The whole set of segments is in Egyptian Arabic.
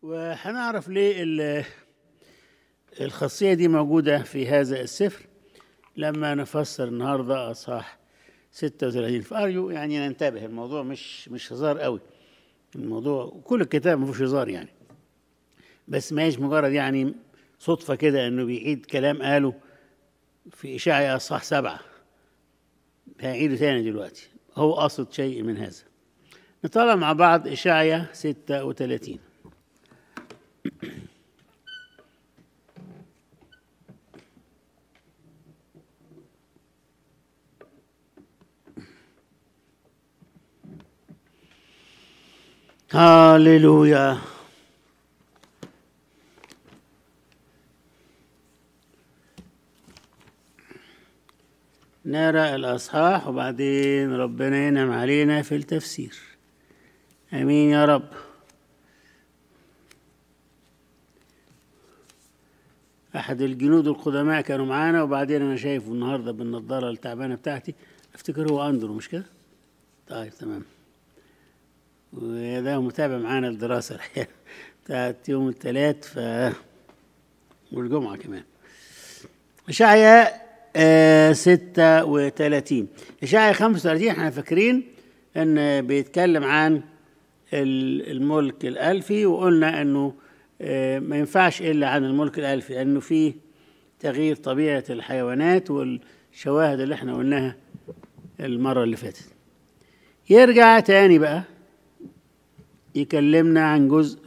وهنعرف ليه ال- الخاصية دي موجودة في هذا السفر لما نفسر النهاردة أصحاح 36 فأرجو يعني ننتبه الموضوع مش مش هزار قوي الموضوع كل الكتاب ما فيهوش هزار يعني بس ما هيش مجرد يعني صدفة كده إنه بيعيد كلام قاله في إشاعة أصحاح سبعة هيعيده تاني دلوقتي هو قصد شيء من هذا نطلع مع بعض إشاعية 36 هاليلويا نقرا الاصحاح وبعدين ربنا ينعم علينا في التفسير امين يا رب احد الجنود القدماء كانوا معانا وبعدين انا شايفه النهارده بالنضاره التعبانه بتاعتي افتكر هو اندرو مش كده طيب تمام وده متابع معانا الدراسة الحقيقة بتاعت يوم الثلاث ف والجمعة كمان إشعيا آه ستة وثلاثين إشعيا خمسة وثلاثين احنا فاكرين إن بيتكلم عن ال- الملك الألفي وقلنا إنه آه ما ينفعش إلا عن الملك الألفي لأنه فيه تغيير طبيعة الحيوانات والشواهد اللي احنا قلناها المرة اللي فاتت يرجع تاني بقى يكلمنا عن جزء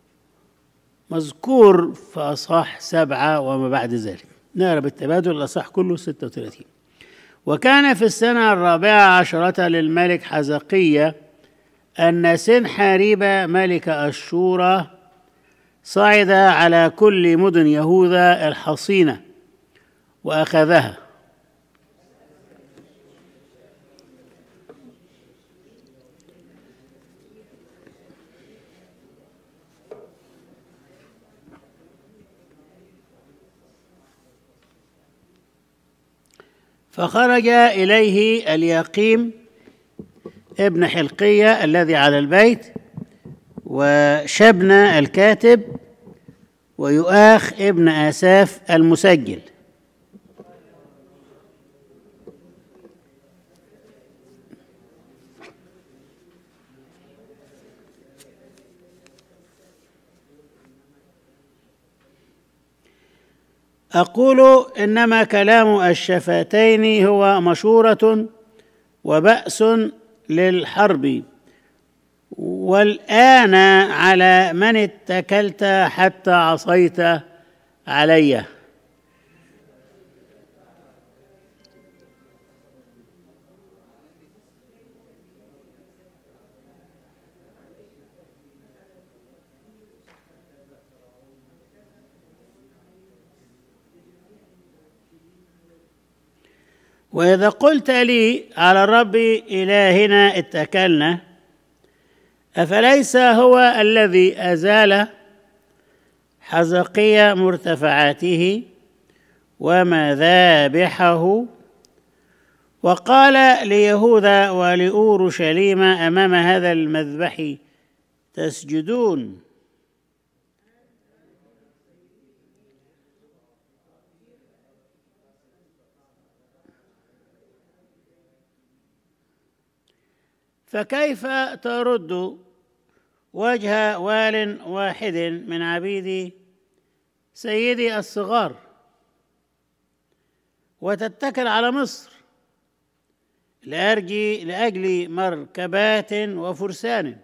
مذكور في أصحاح سبعة وما بعد ذلك نقرا بالتبادل الأصحاح كله 36 وكان في السنة الرابعة عشرة للملك حزقية أن سنحاريب ملك أشورة صعد على كل مدن يهوذا الحصينة وأخذها فخرج إليه اليقيم ابن حلقية الذي على البيت وشبنا الكاتب ويؤاخ ابن آساف المسجل أقول إنما كلام الشفتين هو مشورة وبأس للحرب والآن على من اتكلت حتى عصيت علي وإذا قلت لي على الرب إلهنا اتكلنا أفليس هو الذي أزال حزقية مرتفعاته ومذابحه وقال ليهوذا ولأورشليم أمام هذا المذبح تسجدون فكيف ترد وجه وال واحد من عبيد سيدي الصغار وتتكل على مصر لأرجي لأجل مركبات وفرسان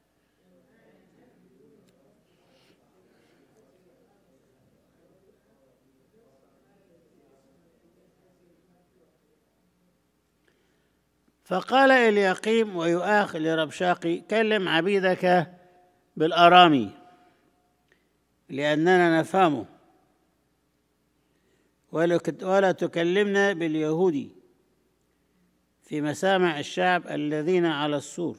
فقال اليقيم ويؤاخ لربشاقي كلم عبيدك بالأرامي لأننا نفهمه ولا تكلمنا باليهودي في مسامع الشعب الذين على السور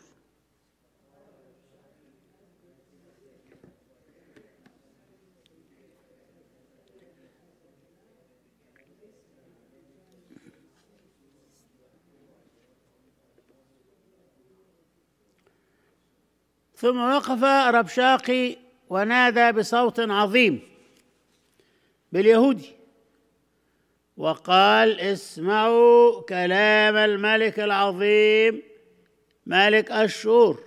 ثم وقف ربشاقي ونادى بصوت عظيم باليهودي وقال اسمعوا كلام الملك العظيم ملك أشور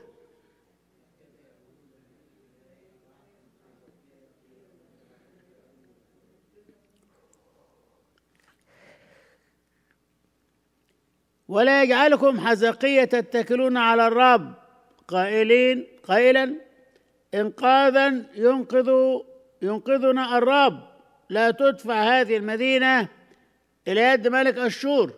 ولا يجعلكم حزقية تتكلون على الرب قائلين قائلا إنقاذا ينقذ ينقذنا الرب لا تدفع هذه المدينة إلى يد ملك أشور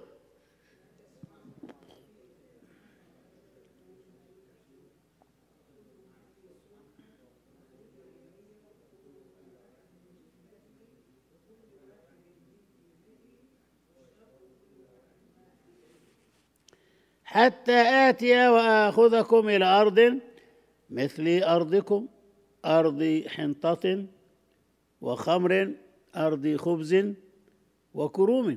حتى آتي وآخذكم إلى أرض مثل أرضكم أرض حنطة وخمر أرض خبز وكروم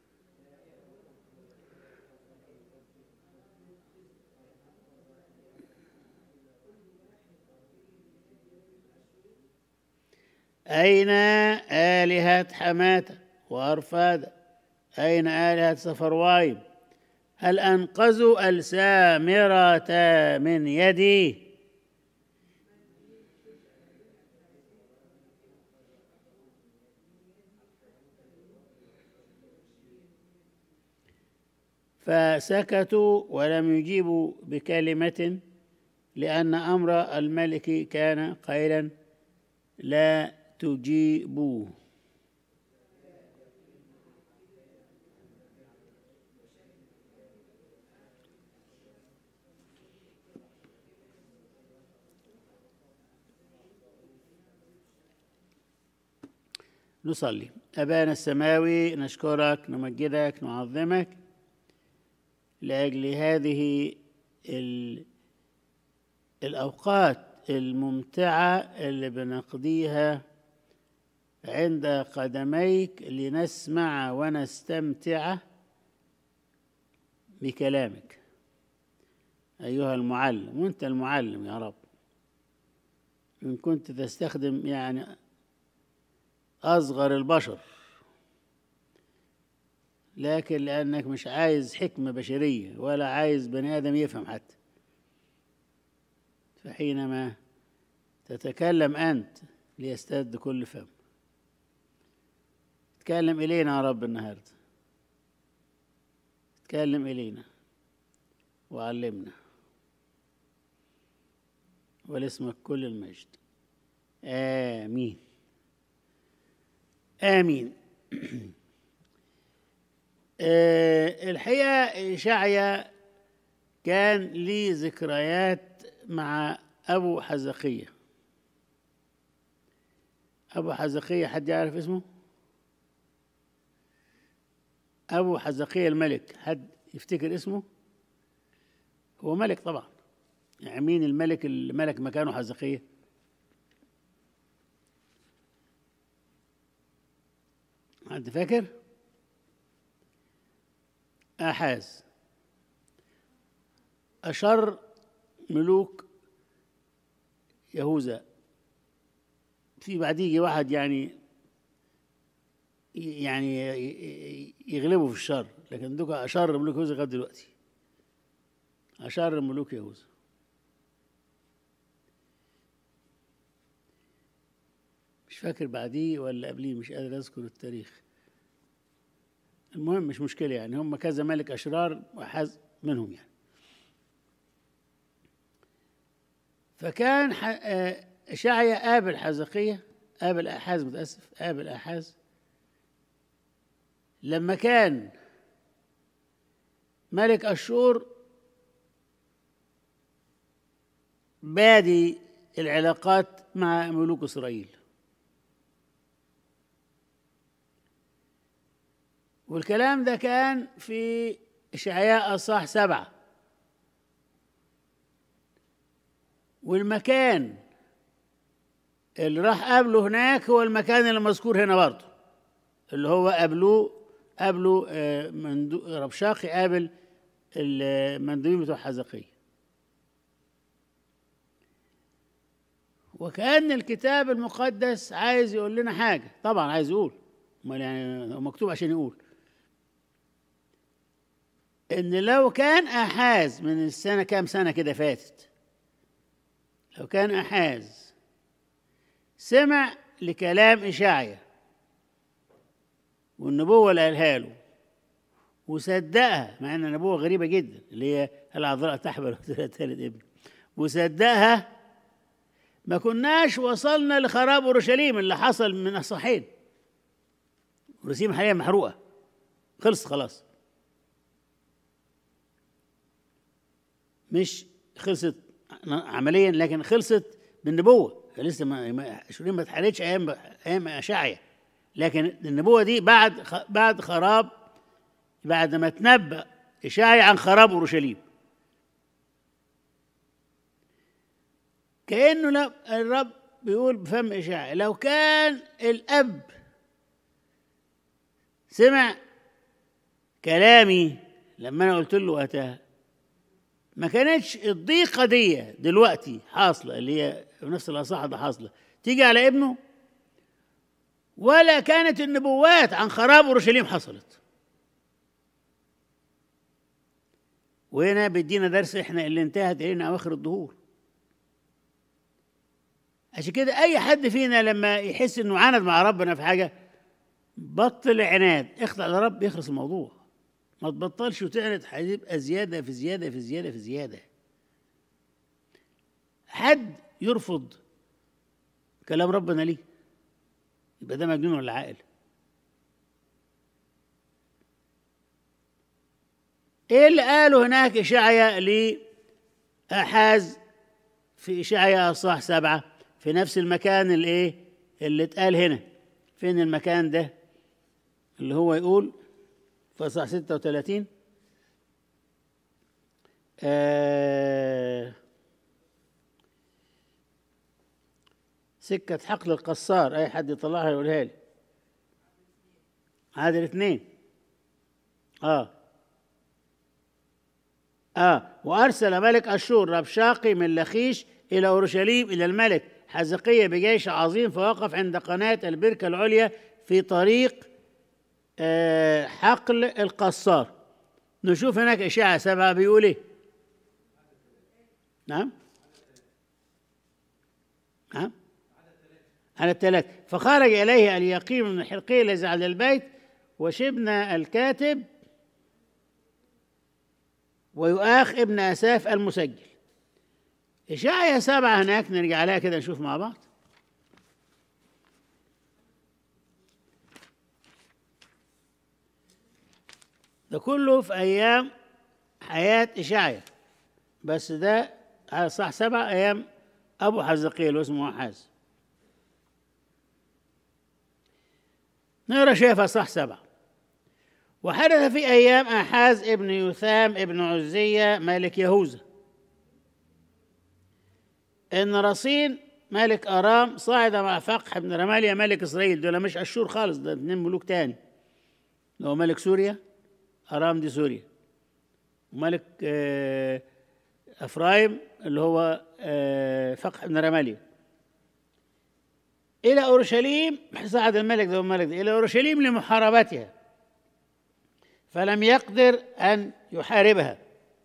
أين آلهة حماتة وأرفاد أين آلهة سفروايم هل أنقذوا السامرة من يدي فسكتوا ولم يجيبوا بكلمة لأن أمر الملك كان قائلا لا تجيبوه نصلي أبانا السماوي نشكرك نمجدك نعظمك لأجل هذه ال... الأوقات الممتعة اللي بنقضيها عند قدميك لنسمع ونستمتع بكلامك أيها المعلم وأنت المعلم يا رب إن كنت تستخدم يعني أصغر البشر لكن لأنك مش عايز حكمة بشرية ولا عايز بني آدم يفهم حتى فحينما تتكلم أنت ليستد كل فم تكلم إلينا يا رب النهاردة تكلم إلينا وعلمنا ولاسمك كل المجد آمين آمين آه الحقيقة إشعيا كان لي ذكريات مع أبو حزقية أبو حزقية حد يعرف اسمه؟ أبو حزقية الملك حد يفتكر اسمه؟ هو ملك طبعا يعني مين الملك اللي ملك مكانه حزقية؟ حد فاكر؟ أحاز أشر ملوك يهوذا في بعديه يجي واحد يعني يعني يغلبه في الشر لكن دوك أشر ملوك يهوذا لغاية دلوقتي أشر ملوك يهوذا مش فاكر بعديه ولا قبليه مش قادر أذكر التاريخ المهم مش مشكلة يعني هم كذا ملك أشرار وحاز منهم يعني فكان إشعيا قابل حزقية قابل أحاز متأسف قابل أحاز لما كان ملك أشور بادي العلاقات مع ملوك إسرائيل والكلام ده كان في إشعياء أصح سبعة والمكان اللي راح قابله هناك هو المكان اللي مذكور هنا برضه اللي هو قابلوه قابله ربشاقي قابل المندوبين بتوع حزقية وكأن الكتاب المقدس عايز يقول لنا حاجة طبعا عايز يقول امال يعني هو مكتوب عشان يقول ان لو كان احاز من السنة كام سنة كده فاتت لو كان احاز سمع لكلام إشعيا والنبوة اللي قالها له وصدقها مع ان نبوة غريبة جدا اللي هي العذراء تحمل ثالث ابن وصدقها ما كناش وصلنا لخراب اورشليم اللي حصل من الصحين اورشليم حاليا محروقه خلص خلاص مش خلصت عمليا لكن خلصت بالنبوه لسه ما اورشليم ما اتحرقتش ايام ايام اشعيا لكن النبوه دي بعد بعد خراب بعد ما تنبأ اشعيا عن خراب اورشليم كأنه لا الرب بيقول بفم إشاعة لو كان الأب سمع كلامي لما أنا قلت له وقتها ما كانتش الضيقة دي دلوقتي حاصلة اللي هي في نفس الأصح ده حاصلة تيجي على ابنه ولا كانت النبوات عن خراب أورشليم حصلت وهنا بيدينا درس احنا اللي انتهت الينا اواخر الظهور عشان كده اي حد فينا لما يحس انه عاند مع ربنا في حاجه بطل عناد اخضع لرب يخلص الموضوع ما تبطلش وتعند هتبقى زياده في زياده في زياده في زياده حد يرفض كلام ربنا ليه يبقى ده مجنون ولا عاقل ايه اللي قاله هناك اشعيا لاحاز في اشعيا اصح سبعه في نفس المكان اللي ايه اللي اتقال هنا فين المكان ده اللي هو يقول في اصح 36 آه سكة حقل القصار أي حد يطلعها يقولها لي هذه الاثنين آه آه وأرسل ملك أشور ربشاقي من لخيش إلى أورشليم إلى الملك حزقية بجيش عظيم فوقف عند قناة البركة العليا في طريق آه حقل القصار نشوف هناك إشاعة سبعة بيقول إيه نعم نعم على الثلاث فخرج إليه اليقيم من الحلقية الذي على البيت وشبنا الكاتب ويؤاخ ابن أساف المسجل إشاعية سبعة هناك نرجع لها كده نشوف مع بعض ده كله في أيام حياة إشاعية بس ده على صح سبعة أيام أبو حزقيل واسمه حاز نقرا شايفها صح سبعة وحدث في أيام أحاز ابن يثام ابن عزية ملك يهوذا إن رصين ملك أرام صعد مع فقح بن رماليا ملك إسرائيل دول مش أشور خالص ده اتنين ملوك تاني اللي هو ملك سوريا أرام دي سوريا وملك أفرايم اللي هو فقح بن رماليا إلى أورشليم صعد الملك ده الملك ده إلى أورشليم لمحاربتها فلم يقدر أن يحاربها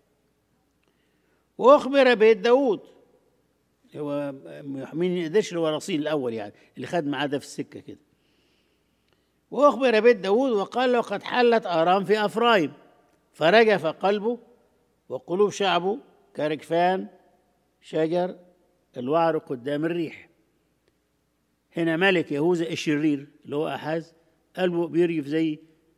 وأخبر بيت داود هو مين يقدرش اللي هو رصين الأول يعني اللي خد معاه ده في السكة كده وأخبر بيت داود وقال له قد حلت آرام في أفرايم فرجف قلبه وقلوب شعبه كركفان شجر الوعر قدام الريح هنا ملك يهوذا الشرير اللي هو أحاز قلبه بيرجف زي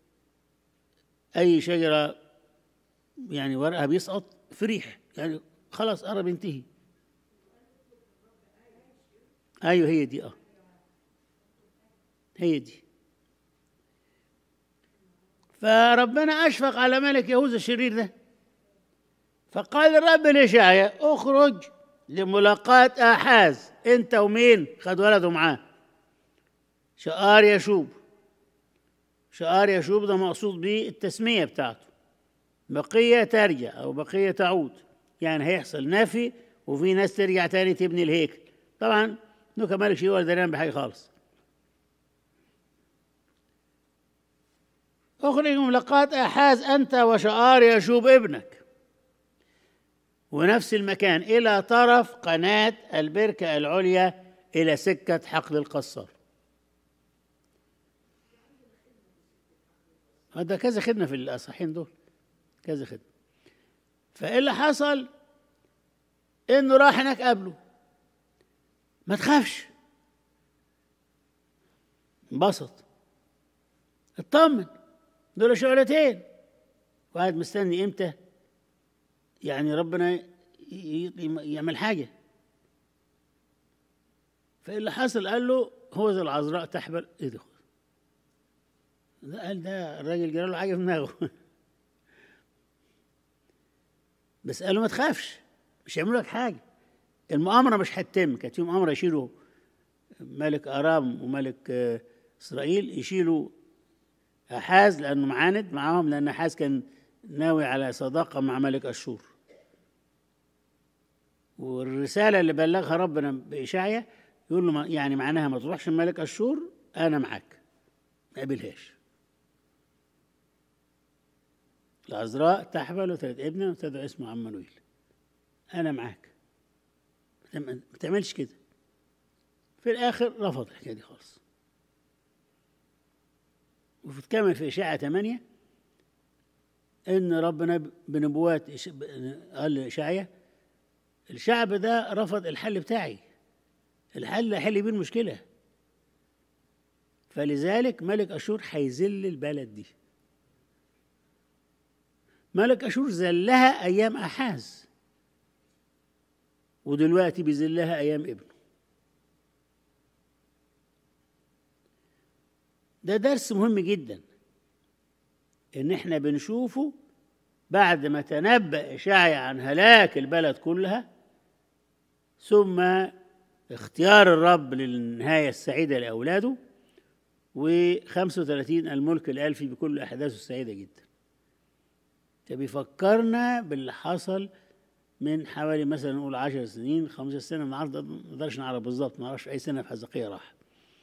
أي شجرة يعني ورقها بيسقط في ريح يعني خلاص قرب ينتهي أيوه هي دي أه هي دي فربنا أشفق على ملك يهوذا الشرير ده فقال الرب لإشعيا اخرج لملاقاة آحاز أنت ومين خد ولده معاه شقار يشوب شقار يشوب ده مقصود به التسمية بتاعته بقية ترجع أو بقية تعود يعني هيحصل نفي وفي ناس ترجع تاني تبني الهيكل طبعا انه كان مالك شيء ولا دريان بحاجه خالص اخرج ملقات احاز انت وشعار يشوب ابنك ونفس المكان الى طرف قناه البركه العليا الى سكه حقل القصار هذا كذا خدمه في الاصحين دول كذا خدمه فايه اللي حصل انه راح هناك قبله ما تخافش انبسط اطمن دول شعلتين وقاعد مستني امتى يعني ربنا ي- ي- يعمل حاجه فاللي حصل قال له هو ذا العذراء تحبل ايه ده ده قال ده الراجل جرى له حاجه في دماغه بس قال له ما تخافش مش هيعملوا لك حاجه المؤامره مش هتتم كانت في مؤامره يشيلوا ملك ارام وملك آه، اسرائيل يشيلوا احاز لانه معاند معاهم لان احاز كان ناوي على صداقه مع ملك اشور والرساله اللي بلغها ربنا باشعيا يقول له ما- يعني معناها ما تروحش لملك اشور انا معاك ما قابلهاش العذراء تحبل وتلد ابنه وتدعو اسمه عمانويل انا معاك ما تعم- ما تعملش كده في الاخر رفض الحكايه دي خالص وتكمل في اشاعه 8 ان ربنا ب- بنبوات إش- ب- قال لاشعيا الشعب ده رفض الحل بتاعي الحل اللي هيحل بيه المشكله فلذلك ملك اشور هيذل البلد دي ملك اشور ذلها ايام احاز ودلوقتي بيذلها ايام ابنه ده درس مهم جدا ان احنا بنشوفه بعد ما تنبأ إشعيا عن هلاك البلد كلها ثم اختيار الرب للنهاية السعيدة لأولاده و35 الملك الألفي بكل أحداثه السعيدة جدا فبيفكرنا باللي حصل من حوالي مثلا نقول 10 سنين 15 سنة النهارده ما نقدرش نعرف بالظبط ما نعرفش أي سنة في حزقية راح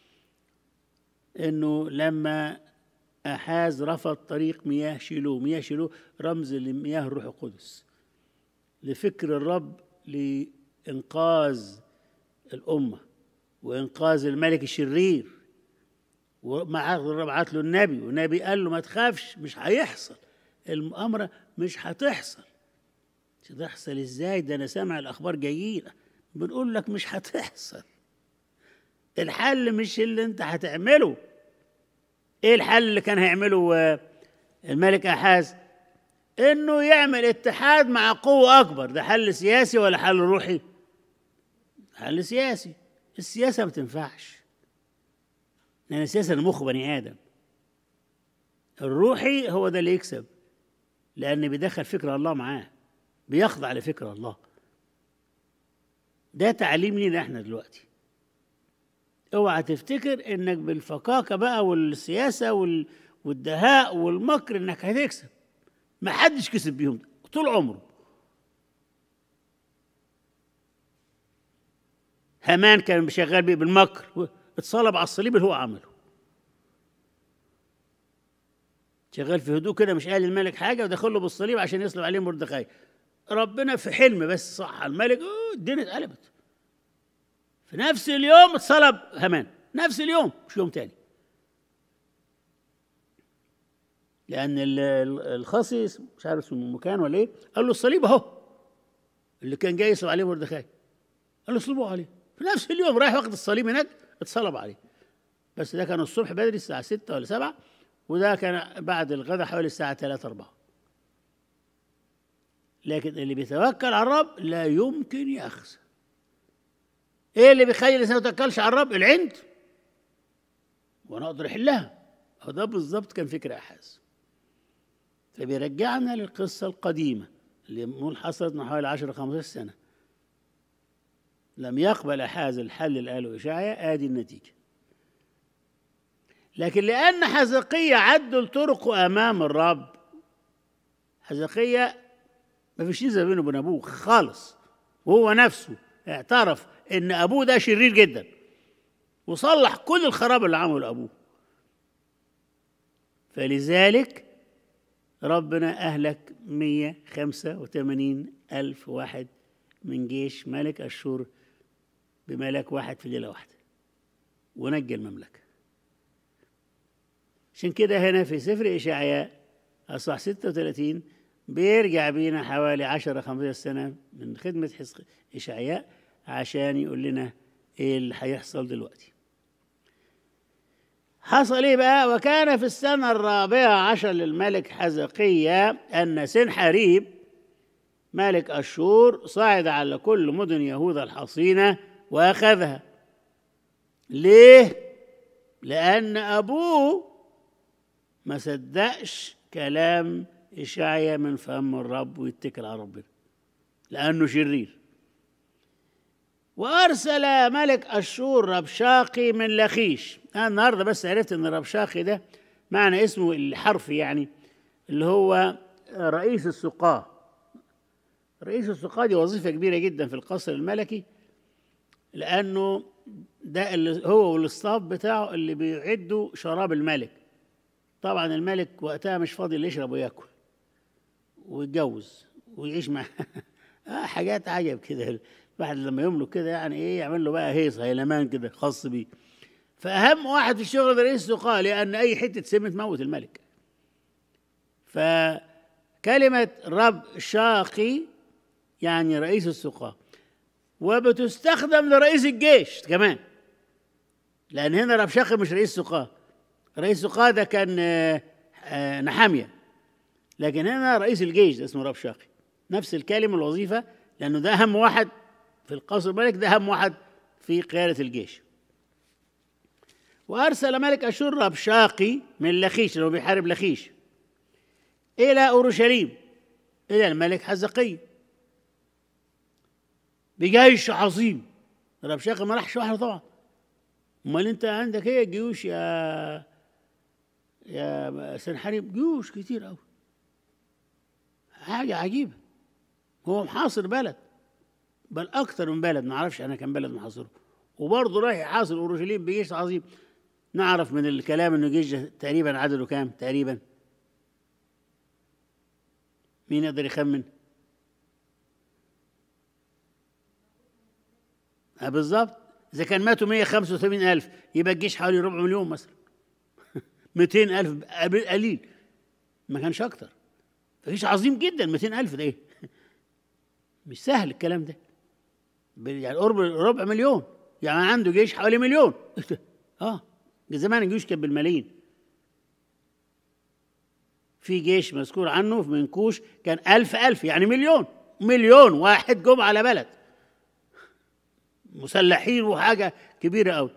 إنه لما أحاز رفض طريق مياه شيلو مياه شيلو رمز لمياه الروح القدس لفكر الرب لإنقاذ الأمة وإنقاذ الملك الشرير ومع الرب بعت له النبي والنبي قال له ما تخافش مش هيحصل المؤامرة مش هتحصل مش هتحصل ازاي ده انا سامع الاخبار جايين بنقول لك مش هتحصل الحل مش اللي انت هتعمله ايه الحل اللي كان هيعمله آه، الملك احاز انه يعمل اتحاد مع قوة اكبر ده حل سياسي ولا حل روحي حل سياسي السياسة ما تنفعش لان السياسة ده مخ بني ادم الروحي هو ده اللي يكسب لان بيدخل فكر الله معاه بيخضع لفكر الله ده تعليم لينا احنا دلوقتي اوعى تفتكر انك بالفكاكه بقى والسياسه وال... والدهاء والمكر انك هتكسب ما حدش كسب بيهم طول عمره هامان كان شغال بيه بالمكر اتصلب على الصليب اللي هو عمله شغال في هدوء كده مش قال الملك حاجه ودخل له بالصليب عشان يصلب عليه مردخاي ربنا في حلم بس صح الملك أوه الدنيا اتقلبت في نفس اليوم اتصلب هامان نفس اليوم مش يوم تاني لان ال- ال- الخصي مش عارف اسمه مكان ولا ايه قال له الصليب اهو اللي كان جاي يصلب عليه مردخاي قال له اصلبوا عليه في نفس اليوم رايح واخد الصليب هناك اتصلب عليه بس ده كان الصبح بدري الساعه 6 ولا 7 وده كان بعد الغداء حوالي الساعه 3 4 لكن اللي بيتوكل على الرب لا يمكن يخسر ايه اللي بيخلي الانسان ما يتوكلش على الرب العند وانا اقدر احلها هو ده بالظبط كان فكر احاز فبيرجعنا للقصه القديمه اللي نقول حصلت من حوالي 10 15 سنه لم يقبل احاز الحل اللي قاله اشعيا ادي النتيجه لكن لان حزقية عدل طرقه امام الرب حزقية ما فيش نزل بينه وبين ابوه خالص وهو نفسه اعترف ان ابوه ده شرير جدا وصلح كل الخراب اللي عمله ابوه فلذلك ربنا أهلك 185 ألف واحد من جيش ملك أشور بملك واحد في ليلة واحدة ونجى المملكة عشان كده هنا في سفر إشعياء أصح 36 بيرجع بينا حوالي 10 15 سنة من خدمة حزق إشعياء عشان يقول لنا إيه اللي هيحصل دلوقتي حصل ايه بقى وكان في السنة الرابعة عشر للملك حزقية أن سنحريب ملك أشور صعد على كل مدن يهوذا الحصينة وأخذها ليه؟ لأن أبوه ما صدقش كلام إشعيا من فم الرب ويتكل على ربنا لأنه شرير وأرسل ملك أشور ربشاقي من لخيش أنا النهاردة بس عرفت إن ربشاقي ده معنى اسمه الحرفي يعني اللي هو رئيس السقاة رئيس السقاة دي وظيفة كبيرة جدا في القصر الملكي لأنه ده اللي هو والستاف بتاعه اللي بيعدوا شراب الملك طبعا الملك وقتها مش فاضي اللي يشرب وياكل ويتجوز ويعيش مع آه حاجات عجب كده الواحد لما يملك كده يعني ايه يعمل له بقى هيص هيلمان كده خاص بيه فاهم واحد في الشغل ده رئيس السقاة لان اي حته سم تموت الملك فكلمه رب شاقي يعني رئيس السقاة وبتستخدم لرئيس الجيش كمان لان هنا رب شاقي مش رئيس سقاة رئيس سقاة ده كان آه، آه، نحاميه لكن هنا رئيس الجيش ده اسمه رب شاقي نفس الكلمه الوظيفه لانه ده اهم واحد في القصر الملك ده اهم واحد في قياده الجيش وارسل ملك اشور ربشاقي من لخيش اللي هو بيحارب لخيش الى اورشليم الى الملك حزقي بجيش عظيم ربشاقي ما راحش واحد طبعا امال انت عندك ايه جيوش يا يا سنحريب جيوش كتير قوي حاجه عجيبه هو محاصر بلد بل اكثر من بلد ما اعرفش انا كم بلد محاصره وبرضه رايح يحاصر اورشليم بجيش عظيم نعرف من الكلام انه جيش تقريبا عدده كام تقريبا مين يقدر يخمن آه بالظبط اذا كان ماتوا 185 الف يبقى الجيش حوالي ربع مليون مثلا 200 الف قليل ما كانش اكتر فجيش عظيم جدا 200 الف ده ايه مش سهل الكلام ده يعني قرب ربع مليون يعني عنده جيش حوالي مليون اه زمان الجيوش كان بالملايين في جيش مذكور عنه في منكوش كان ألف ألف يعني مليون مليون واحد جم على بلد مسلحين وحاجة كبيرة أوي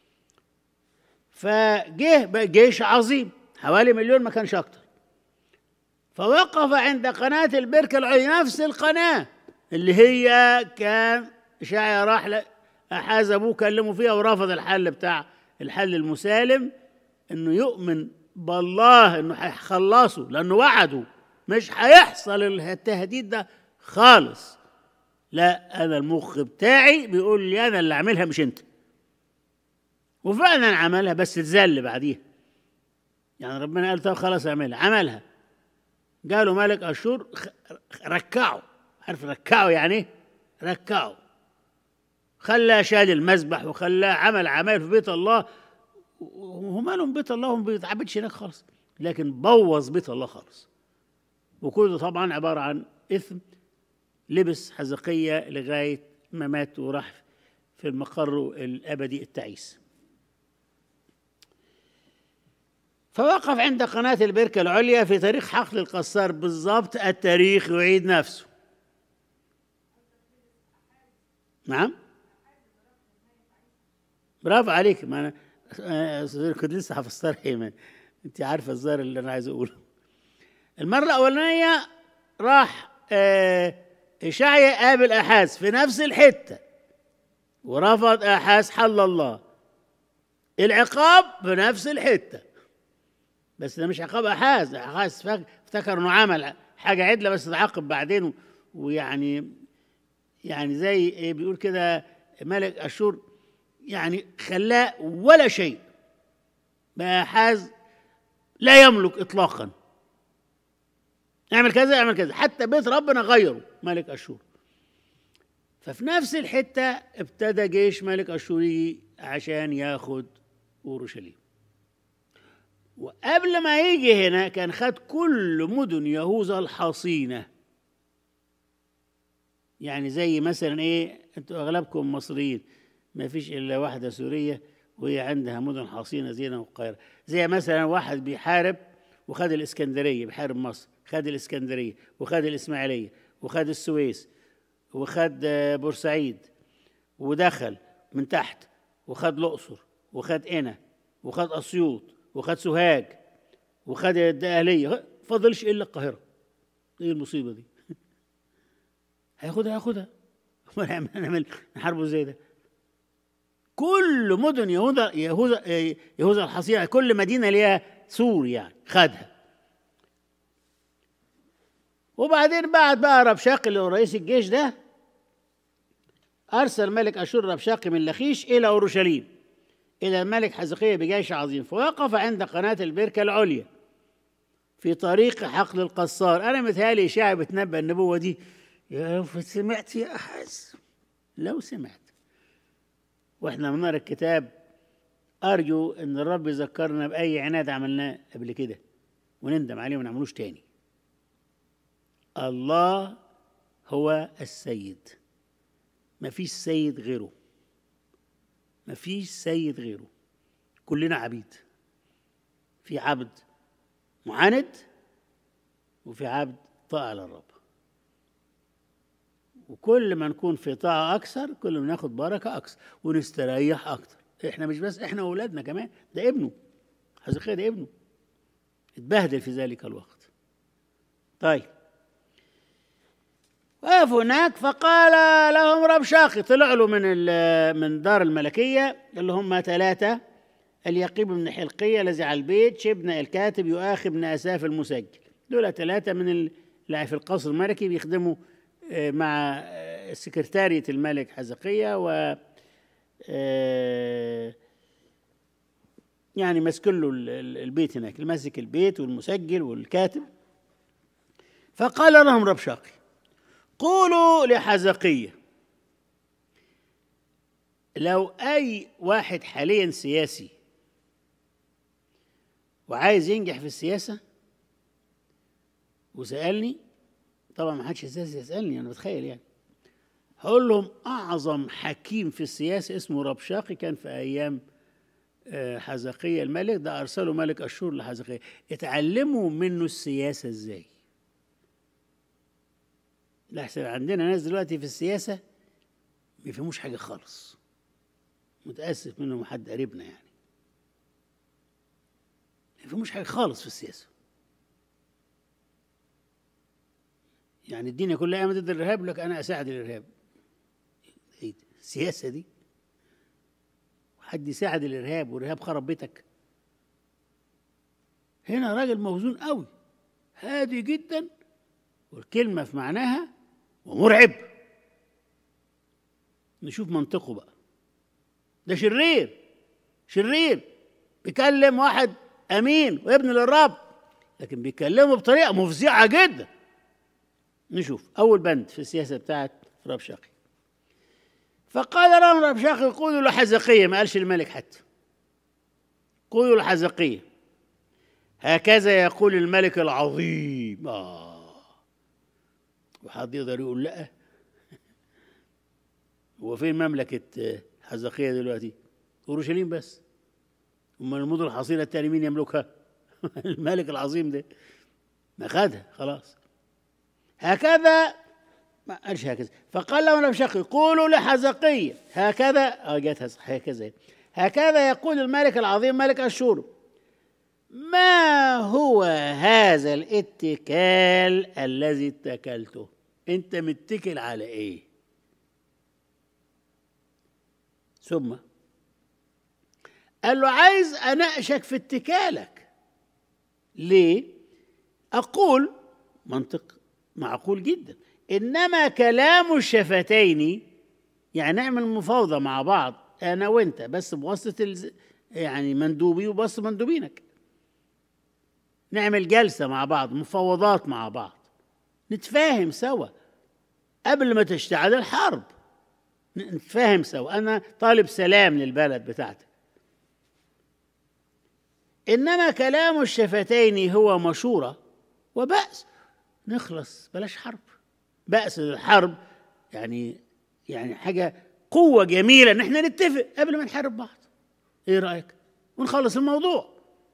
فجه بقى جيش عظيم حوالي مليون ما كانش أكتر فوقف عند قناة البركة العليا نفس القناة اللي هي كان إشعيا راح أحاز أبوه كلمه فيها ورفض الحل بتاع الحل المسالم إنه يؤمن بالله إنه هيخلصه لأنه وعده مش هيحصل التهديد ده خالص لا أنا المخ بتاعي بيقول لي أنا اللي أعملها مش أنت وفعلا عملها بس اتذل بعديها يعني ربنا قال طب خلاص اعملها عملها قالوا ملك اشور ركعوا عارف ركعوا يعني ايه ركعوا خلاه شال المذبح وخلاه عمل عمايل في بيت الله وهم مالهم بيت الله هم بيتعبدش هناك خالص لكن بوظ بيت الله خالص وكل ده طبعا عباره عن اثم لبس حزقية لغاية ما مات وراح في المقر الأبدي التعيس فوقف عند قناة البركة العليا في تاريخ حقل القصار بالضبط التاريخ يعيد نفسه نعم برافو عليك ما انا كنت لسه حفظتها ايمن انت عارفه الظاهر اللي انا عايز اقوله المره الاولانيه راح آه اشعيا قابل احاز في نفس الحته ورفض احاز حل الله العقاب في نفس الحته بس ده مش عقاب احاز احاز افتكر انه عمل حاجه عدله بس اتعاقب بعدين ويعني يعني زي ايه بيقول كده ملك اشور يعني خلاه ولا شيء بقى حاز لا يملك اطلاقا اعمل كذا اعمل كذا حتى بيت ربنا غيره ملك اشور ففي نفس الحته ابتدى جيش ملك اشور يجي عشان ياخد اورشليم وقبل ما يجي هنا كان خد كل مدن يهوذا الحصينه يعني زي مثلا ايه انتوا اغلبكم مصريين ما فيش الا واحده سوريه وهي عندها مدن حصينه زينه والقاهره زي مثلا واحد بيحارب وخد الاسكندريه بيحارب مصر خد الاسكندريه وخد الاسماعيليه وخد السويس وخد آه، بورسعيد ودخل من تحت وخد الاقصر وخد قنا وخد اسيوط وخد سوهاج وخد الدقهليه فضلش الا القاهره ايه المصيبه دي هياخدها هياخدها امال هنعمل- نعمل نحاربه ازاي ده كل مدن يهوذا يهوذا يهوذا الحصينه كل مدينه ليها سور يعني خدها وبعدين بعد بقى ربشاق اللي هو رئيس الجيش ده ارسل ملك اشور ربشاق من لخيش الى اورشليم الى الملك حزقية بجيش عظيم فوقف عند قناه البركه العليا في طريق حقل القصار انا متهيألي اشاعه بتنبأ النبوه دي يا سمعت يا احس لو سمعت واحنا بنقرا الكتاب ارجو ان الرب يذكرنا باي عناد عملناه قبل كده ونندم عليه وما نعملوش تاني الله هو السيد ما فيش سيد غيره ما فيش سيد غيره كلنا عبيد في عبد معاند وفي عبد طاعة للرب وكل ما نكون في طاعة أكثر كل ما ناخد بركة أكثر ونستريح أكثر إحنا مش بس إحنا وأولادنا كمان ده ابنه حزقية ده ابنه اتبهدل في ذلك الوقت طيب وقف هناك فقال لهم ربشاقي طلع له من ال- من دار الملكية اللي هم ثلاثة اليقيب بن حلقية الذي على البيت شبنا الكاتب يؤاخي بن أساف المسجل دول ثلاثة من ال- اللي في القصر الملكي بيخدموا آه، مع آه، سكرتارية الملك حزقية و آه، يعني ماسكين له ال- ال- البيت هناك اللي ماسك البيت والمسجل والكاتب فقال لهم ربشاقي قولوا لحزقية لو أي واحد حاليا سياسي وعايز ينجح في السياسة وسألني طبعا ما حدش سياسي يسألني أنا بتخيل يعني هقول لهم أعظم حكيم في السياسة اسمه ربشاقي كان في أيام آه، حزقية الملك ده أرسله ملك أشور لحزقية اتعلموا منه السياسة إزاي لحسن عندنا ناس دلوقتي في السياسة ما يفهموش حاجة خالص متأسف منهم حد قريبنا يعني ما يفهموش حاجة خالص في السياسة يعني الدنيا كلها قامت ضد الإرهاب يقول لك أنا أساعد الإرهاب إيه ده؟ السياسة دي حد يساعد الإرهاب والإرهاب خرب بيتك هنا راجل موزون قوي هادي جدا والكلمة في معناها ومرعب نشوف منطقه بقى ده شرير شرير بيكلم واحد امين وابن للرب لكن بيكلمه بطريقه مفزعه جدا نشوف اول بند في السياسه بتاعت رب شاقي فقال لهم رب شاقي قولوا لحزقيه ما قالش الملك حتى قولوا لحزقيه هكذا يقول الملك العظيم آه وحد يقدر يقول لا هو فين مملكة حزقية دلوقتي أورشليم بس أما المدن الحصينة التاني مين يملكها الملك العظيم ده ما خدها خلاص هكذا ما قالش هكذا فقال لهم ربشاقي قولوا لحزقية هكذا اه جت هكذا هكذا يقول الملك العظيم ملك أشور ما هو هذا الاتكال الذي اتكلته انت متكل على ايه ثم قال له عايز اناقشك في اتكالك ليه اقول منطق معقول جدا انما كلام الشفتين يعني نعمل مفاوضه مع بعض انا وانت بس بواسطه الز... يعني مندوبي وبواسطه مندوبينك نعمل جلسه مع بعض مفاوضات مع بعض نتفاهم سوا قبل ما تشتعل الحرب نتفاهم سوا انا طالب سلام للبلد بتاعتك انما كلام الشفتين هو مشوره وبأس نخلص بلاش حرب بأس الحرب يعني يعني حاجه قوه جميله ان احنا نتفق قبل ما نحارب بعض ايه رايك ونخلص الموضوع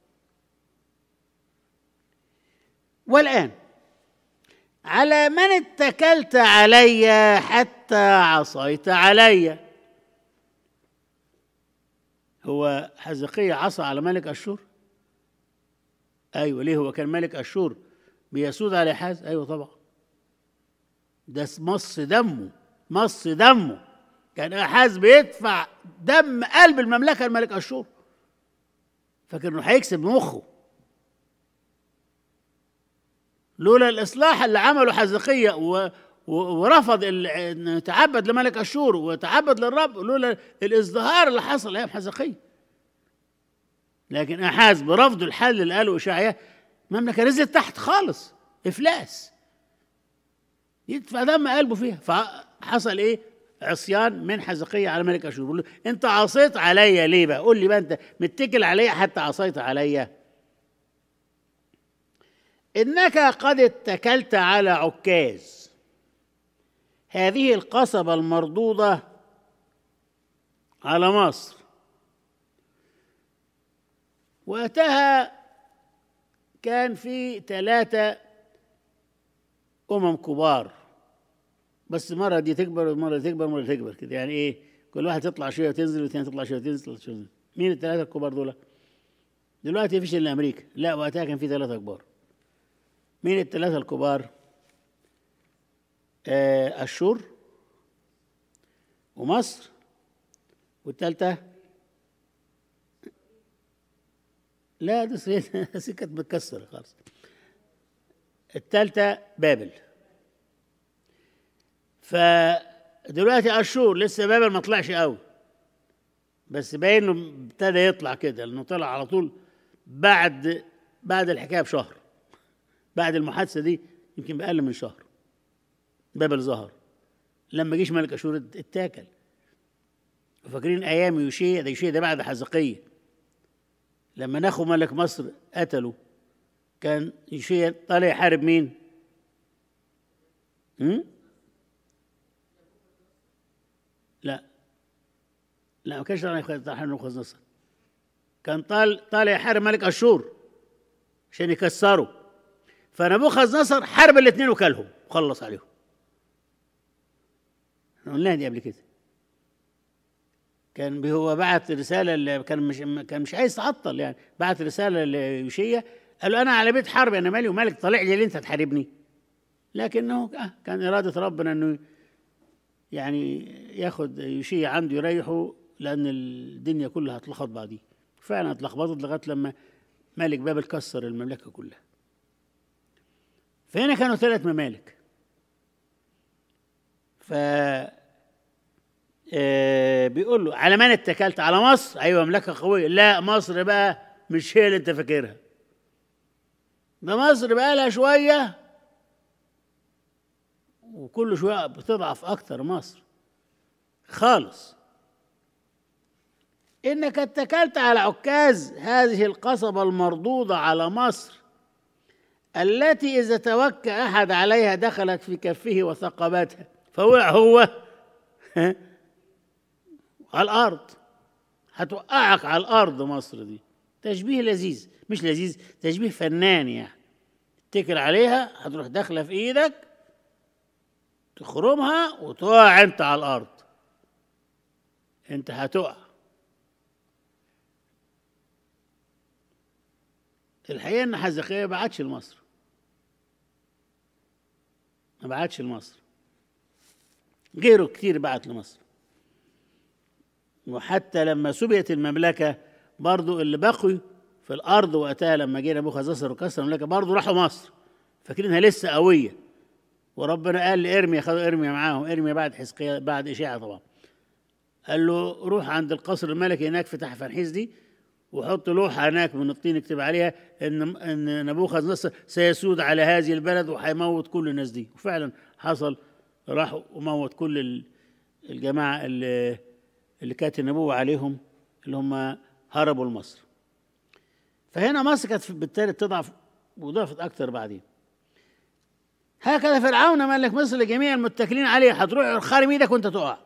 والان على من اتكلت علي حتى عصيت علي هو حزقية عصى على ملك أشور أيوة ليه هو كان ملك أشور بيسود على حاز أيوة طبعا ده مص دمه مص دمه كان أحاز بيدفع دم قلب المملكة الملك أشور فاكر إنه هيكسب مخه لولا الإصلاح اللي عمله حزقية و... و... ورفض ال... إنه يتعبد لملك أشور وتعبد للرب لولا الازدهار اللي حصل أيام حزقية لكن أحاز برفض الحل اللي قاله إشعياء المملكة نزلت تحت خالص إفلاس يدفع دم قلبه فيها فحصل إيه؟ عصيان من حزقية على ملك أشور بيقول له أنت عصيت عليا ليه بقى؟ قول لي بقى أنت متكل عليا حتى عصيت عليا إنك قد اتكلت على عكاز هذه القصبة المردودة على مصر وقتها كان في ثلاثة أمم كبار بس مرة دي تكبر ومرة دي تكبر ومرة تكبر كده يعني إيه كل واحد تطلع شوية وتنزل والثاني تطلع شوية وتنزل تطلع شوية وتنزل. مين الثلاثة الكبار دول؟ دلوقتي مفيش إلا أمريكا لا وقتها كان في ثلاثة كبار مين الثلاثة الكبار؟ آه أشور ومصر والثالثة لا دي سي كانت متكسرة خالص الثالثة بابل فدلوقتي أشور لسه بابل ما طلعش قوي بس باين انه ابتدى يطلع كده لانه طلع على طول بعد بعد الحكايه بشهر بعد المحادثه دي يمكن باقل من شهر بابل ظهر لما جيش ملك اشور اتاكل فاكرين ايام يوشيا ده يوشيا ده بعد حزقيه لما نخو ملك مصر قتلوا كان يوشيا طالع يحارب مين؟ هم؟ لا لا ما كانش طالع يحارب نبوخذ نصر كان طال طالع يحارب ملك اشور عشان يكسره فنبوخذ نصر حارب الاثنين وكلهم وخلص عليهم احنا قلناها دي قبل كده كان هو بعت رساله اللي كان مش كان مش عايز تعطل يعني بعت رساله ليوشيا قال له انا على بيت حرب انا مالي ومالك طالع لي ليه انت تحاربني لكنه آه كان اراده ربنا انه يعني ياخد يوشيا عنده يريحه لان الدنيا كلها هتلخبط بعديه فعلا اتلخبطت لغايه لما ملك بابل كسر المملكه كلها فهنا كانوا ثلاث ممالك ف آه بيقول له على من اتكلت على مصر ايوه مملكه قويه لا مصر بقى مش هي اللي انت فاكرها ده مصر بقى لها شويه وكل شويه بتضعف اكتر مصر خالص انك اتكلت على عكاز هذه القصبه المردوده على مصر التي اذا توكى احد عليها دخلت في كفه وثقبتها فوقع هو على الارض هتوقعك على الارض مصر دي تشبيه لذيذ مش لذيذ تشبيه فنان يعني تكل عليها هتروح داخله في ايدك تخرمها وتقع انت على الارض انت هتقع الحقيقه ان حزقية ما بعتش لمصر ما بعتش لمصر غيره كتير بعت لمصر وحتى لما سبيت المملكة برضو اللي بقوا في الأرض وقتها لما جينا نبوخذ نصر وكسر المملكة برضو راحوا مصر فاكرينها لسه قوية وربنا قال لإرميا خدوا إرميا معاهم إرميا بعد حزقيا بعد إشاعة طبعا قال له روح عند القصر الملكي هناك في تحفنحيس دي وحط لوحة هناك من الطين اكتب عليها ان ان نبوخذ نصر سيسود على هذه البلد وهيموت كل الناس دي وفعلا حصل راح وموت كل ال- الجماعة اللي, اللي كانت النبوة عليهم اللي هم هربوا لمصر فهنا مصر كانت بالتالي تضعف وضعفت أكثر بعدين هكذا فرعون ملك مصر لجميع المتكلين عليه هتروح خارم ايدك وانت تقع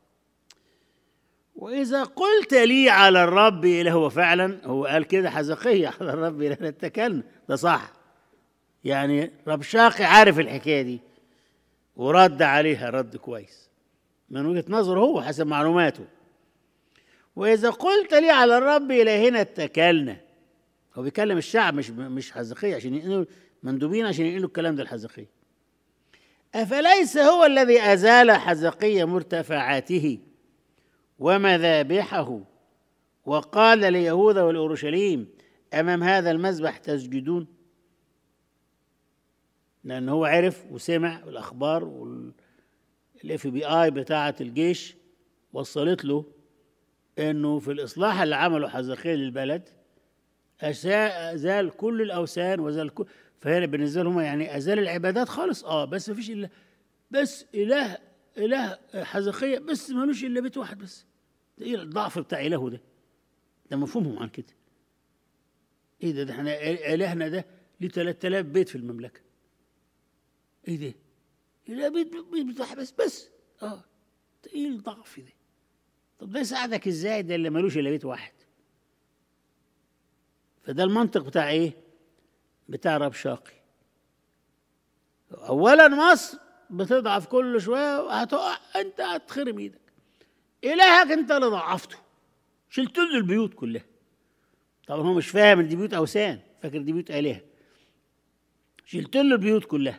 وإذا قلت لي على الرب إله هو فعلا هو قال كده حزقية على الرب إله اتكلنا ده صح يعني رب شاقي عارف الحكاية دي ورد عليها رد كويس من وجهة نظره هو حسب معلوماته وإذا قلت لي على الرب إلهنا اتكلنا هو بيكلم الشعب مش مش حزقية عشان ينقلوا مندوبين عشان ينقلوا الكلام ده الحزقية أفليس هو الذي أزال حزقية مرتفعاته ومذابحه وقال ليهوذا والأورشليم أمام هذا المذبح تسجدون لأن هو عرف وسمع الأخبار والاف بي اي بتاعة الجيش وصلت له انه في الاصلاح اللي عمله حزقية للبلد أشا- ازال كل الاوثان وازال كل فهنا بالنسبه لهم يعني ازال العبادات خالص اه بس مفيش الا بس اله اله حزقية بس ملوش الا بيت واحد بس ده ايه الضعف بتاع الهه ده ده مفهومهم عن كده ايه ده ده احنا الهنا ده ليه 3000 بيت في المملكه ايه ده اله بيت بيت بتاع بس بس اه ده ايه الضعف ده طب ده يساعدك ازاي ده اللي ملوش الا بيت واحد فده المنطق بتاع ايه بتاع رب شاقي اولا مصر بتضعف كل شويه وهتقع انت هتخرم ايدك الهك انت اللي ضعفته شلت له البيوت كلها طبعا هو مش فاهم ان دي بيوت اوثان فاكر دي بيوت الهه شلت له البيوت كلها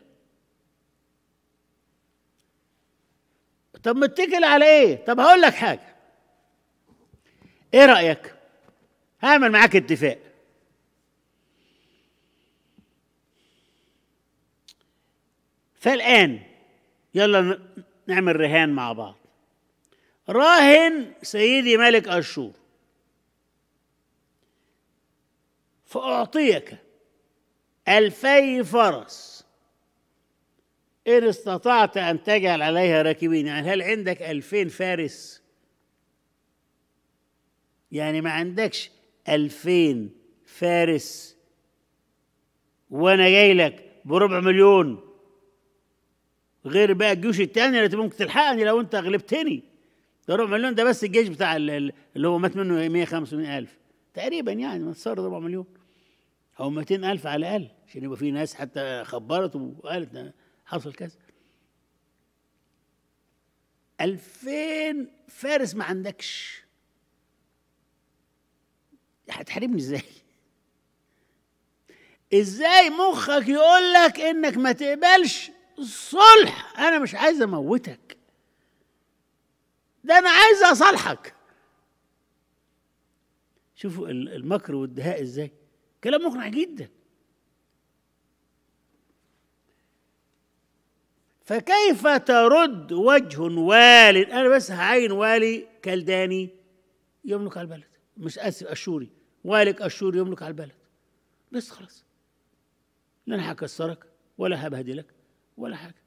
طب متكل على ايه طب هقول لك حاجه ايه رايك هعمل معاك اتفاق فالان يلا ن- نعمل رهان مع بعض راهن سيدي ملك اشور فاعطيك الفي فرس إن استطعت أن تجعل عليها راكبين يعني هل عندك ألفين فارس يعني ما عندكش ألفين فارس وأنا جاي لك بربع مليون غير بقى الجيوش التانية اللي ممكن تلحقني لو أنت غلبتني ده ربع مليون ده بس الجيش بتاع ال- ال- اللي هو مات منه 185 ألف تقريبا يعني ما تصار ربع مليون أو 200 ألف على الأقل عشان يبقى في ناس حتى خبرت وقالت ده حصل كذا ألفين فارس ما عندكش هتحاربني ازاي ازاي مخك يقول لك انك ما تقبلش الصلح انا مش عايز اموتك ده انا عايز اصالحك شوفوا ال- المكر والدهاء ازاي كلام مقنع جدا فكيف ترد وجه وال انا بس هعين والي كلداني يملك على البلد مش اسف اشوري والك اشوري يملك على البلد بس خلاص لا انا هكسرك ولا هبهدلك ولا حاجه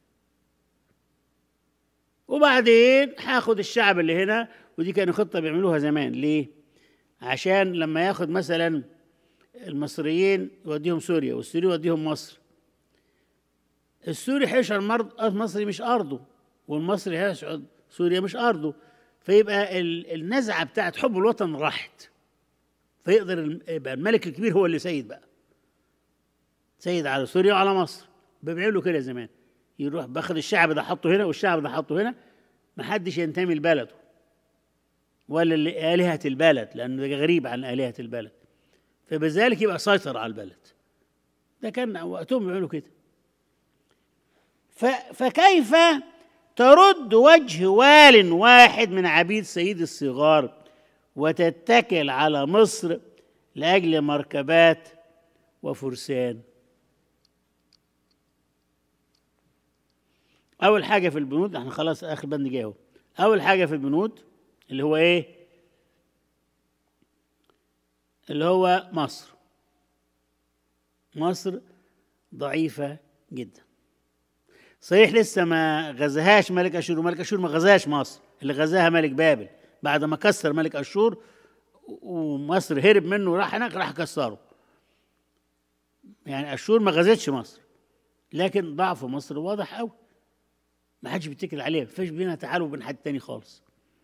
وبعدين هاخد الشعب اللي هنا ودي كانوا خطه بيعملوها زمان ليه عشان لما ياخد مثلا المصريين يوديهم سوريا والسوري يوديهم مصر السوري هيشعر مرض المصري مش ارضه والمصري هيشعر سوريا مش ارضه فيبقى ال- النزعه بتاعت حب الوطن راحت فيقدر الم- يبقى الملك الكبير هو اللي سيد بقى سيد على سوريا وعلى مصر بيعملوا كده زمان يروح باخد الشعب ده حطه هنا والشعب ده حطه هنا ما حدش ينتمي لبلده ولا لآلهة البلد لأنه ده غريب عن آلهة البلد فبذلك يبقى سيطر على البلد ده كان وقتهم بيعملوا كده ف- فكيف ترد وجه وال واحد من عبيد سيد الصغار وتتكل على مصر لاجل مركبات وفرسان اول حاجه في البنود احنا خلاص اخر بند جاي اهو اول حاجه في البنود اللي هو ايه اللي هو مصر مصر ضعيفة جدا صحيح لسه ما غزاهاش ملك اشور وملك اشور ما غزاش مصر اللي غزاها ملك بابل بعد ما كسر ملك اشور ومصر هرب منه وراح هناك راح كسره يعني اشور ما غزتش مصر لكن ضعف مصر واضح قوي ما حدش بيتكل عليها ما فيش بينها تعالوا وبين حد تاني خالص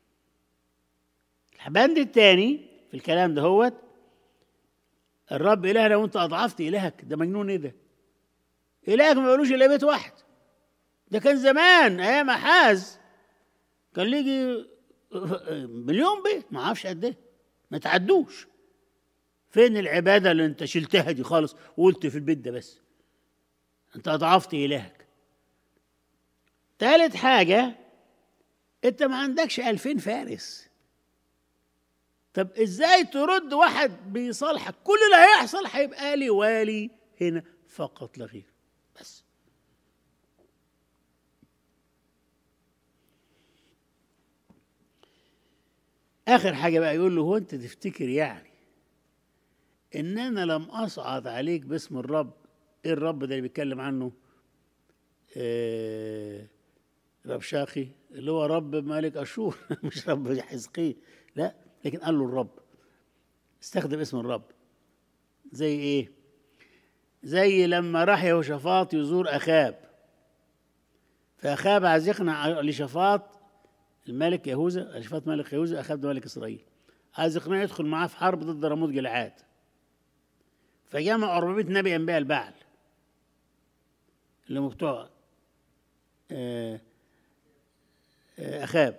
البند التاني في الكلام ده هو الرب إلهنا وأنت أضعفت إلهك ده مجنون إيه ده؟ إلهك ما بيقولوش إلا بيت واحد ده كان زمان أيام أحاز كان يجي مليون بيت ما اعرفش قد ايه ما تعدوش فين العباده اللي انت شلتها دي خالص وقلت في البيت ده بس انت اضعفت الهك تالت حاجه انت ما عندكش ألفين فارس طب ازاي ترد واحد بيصالحك كل اللي هيحصل هيبقى لي والي هنا فقط لا غير بس اخر حاجه بقى يقول له هو انت تفتكر يعني ان انا لم اصعد عليك باسم الرب ايه الرب ده اللي بيتكلم عنه آه رب شاقي اللي هو رب ملك اشور مش رب حزقيل لا لكن قال له الرب استخدم اسم الرب زي ايه زي لما راح يهوشافاط يزور اخاب فاخاب عايز يقنع لشفاط الملك يهوذا شفاط ملك يهوذا اخاب ده ملك اسرائيل عايز يقنعه يدخل معاه في حرب ضد رموت جلعاد فجمع 400 نبي انبياء البعل اللي هم بتوع آه آه اخاب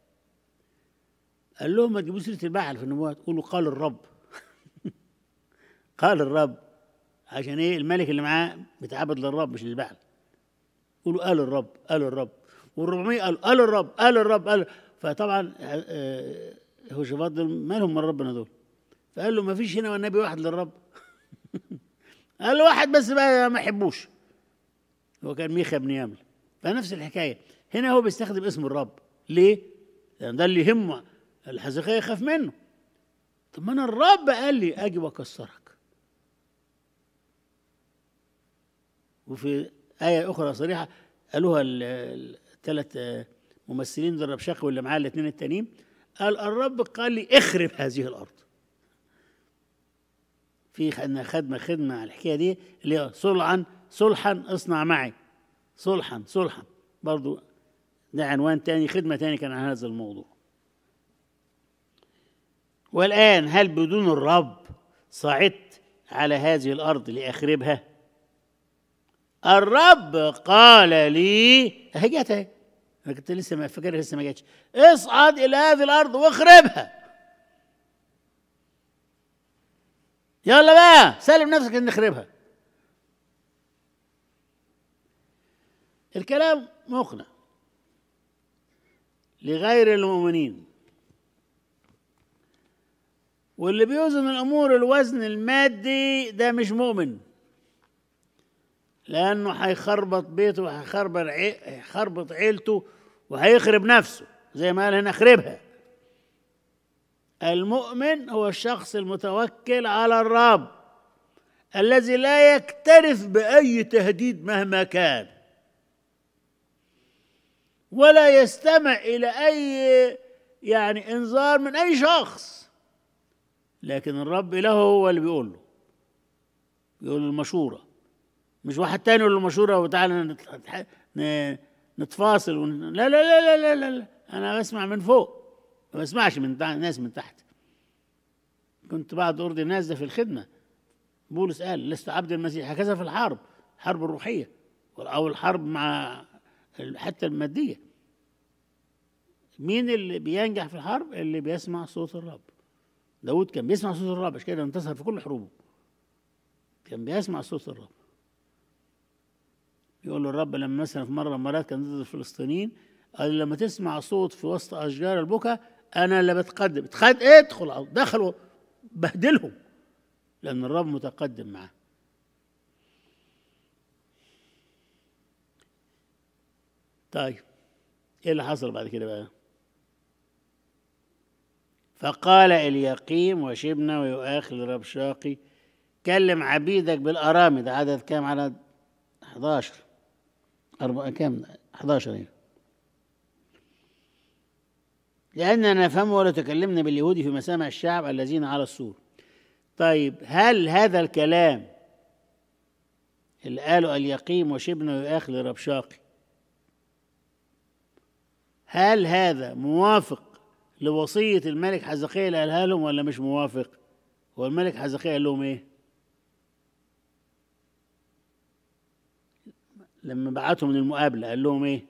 قال لهم ما تجيبوش سيره البعل في النبوات قولوا قال الرب قال الرب عشان ايه الملك اللي معاه بيتعبد للرب مش للبعل قولوا قال الرب قال الرب وال400 قالوا قال الرب قال الرب قال فطبعا هو شباب دول مالهم من ربنا دول فقال له ما فيش هنا والنبي واحد للرب قال له واحد بس بقى ما يحبوش هو كان ميخا بن يامل فنفس الحكايه هنا هو بيستخدم اسم الرب ليه؟ لان ده اللي يهمه الحزقية يخاف منه طب ما انا الرب قال لي اجي واكسرك وفي آية أخرى صريحة قالوها الثلاث ممثلين ذو الربشاقي واللي معاه الاثنين التانيين قال الرب قال لي اخرب هذه الأرض في خدنا خدمة خدمة على الحكاية دي اللي هي صلحا صلحا اصنع معي صلحا صلحا برضو ده عنوان تاني خدمة تاني كان عن هذا الموضوع والآن هل بدون الرب صعدت على هذه الأرض لأخربها الرب قال لي اهي جت اهي انا كنت لسه ما فاكرها لسه ما جاتش اصعد الى هذه الارض واخربها يلا بقى سلم نفسك ان نخربها الكلام مقنع لغير المؤمنين واللي بيوزن الامور الوزن المادي ده مش مؤمن لانه هيخربط بيته وهيخربط هيخربط عيلته وهيخرب نفسه زي ما قال هنا اخربها المؤمن هو الشخص المتوكل على الرب الذي لا يكترث باي تهديد مهما كان ولا يستمع الى اي يعني انذار من اي شخص لكن الرب له هو اللي بيقول له بيقول المشوره مش واحد تاني يقول له مشوره وتعالى نتفاصل ون... لا, لا لا لا لا لا انا بسمع من فوق ما بسمعش من ناس من تحت كنت بعد ارضي الناس ده في الخدمه بولس قال لست عبد المسيح هكذا في الحرب الحرب الروحيه او الحرب مع حتى الماديه مين اللي بينجح في الحرب اللي بيسمع صوت الرب داود كان بيسمع صوت الرب عشان كده انتصر في كل حروبه كان بيسمع صوت الرب يقول له الرب لما مثلا في مره مرات كان ضد الفلسطينيين قال لما تسمع صوت في وسط اشجار البكا انا اللي بتقدم تخد ادخل دخلوا بهدلهم لان الرب متقدم معاه طيب ايه اللي حصل بعد كده بقى فقال اليقيم وشبنا ويؤاخ لربشاقي كلم عبيدك بالأرامي ده عدد كام عدد 11 أربعة كام 11 يعني لأننا نفهم ولا تكلمنا باليهود في مسامع الشعب الذين على السور طيب هل هذا الكلام اللي قاله اليقيم وشبنا ويؤاخ لربشاقي هل هذا موافق لوصية الملك حزقية اللي قالها لهم ولا مش موافق؟ هو الملك حزقية قال لهم ايه؟ لما بعتهم من المقابلة قال لهم ايه؟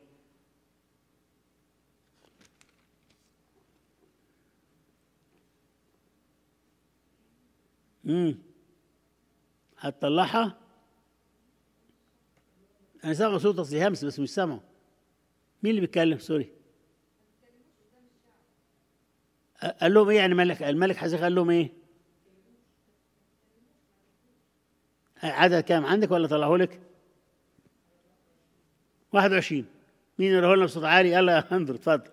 امم هتطلعها؟ انا سامع صوت اصلي همس بس مش سامعه مين اللي بيتكلم سوري؟ قال لهم ايه يعني ملك الملك حزق قال لهم ايه؟ عدد كام عندك ولا طلعه لك؟ 21 مين يقراه لنا بصوت عالي؟ يلا يا اندرو اتفضل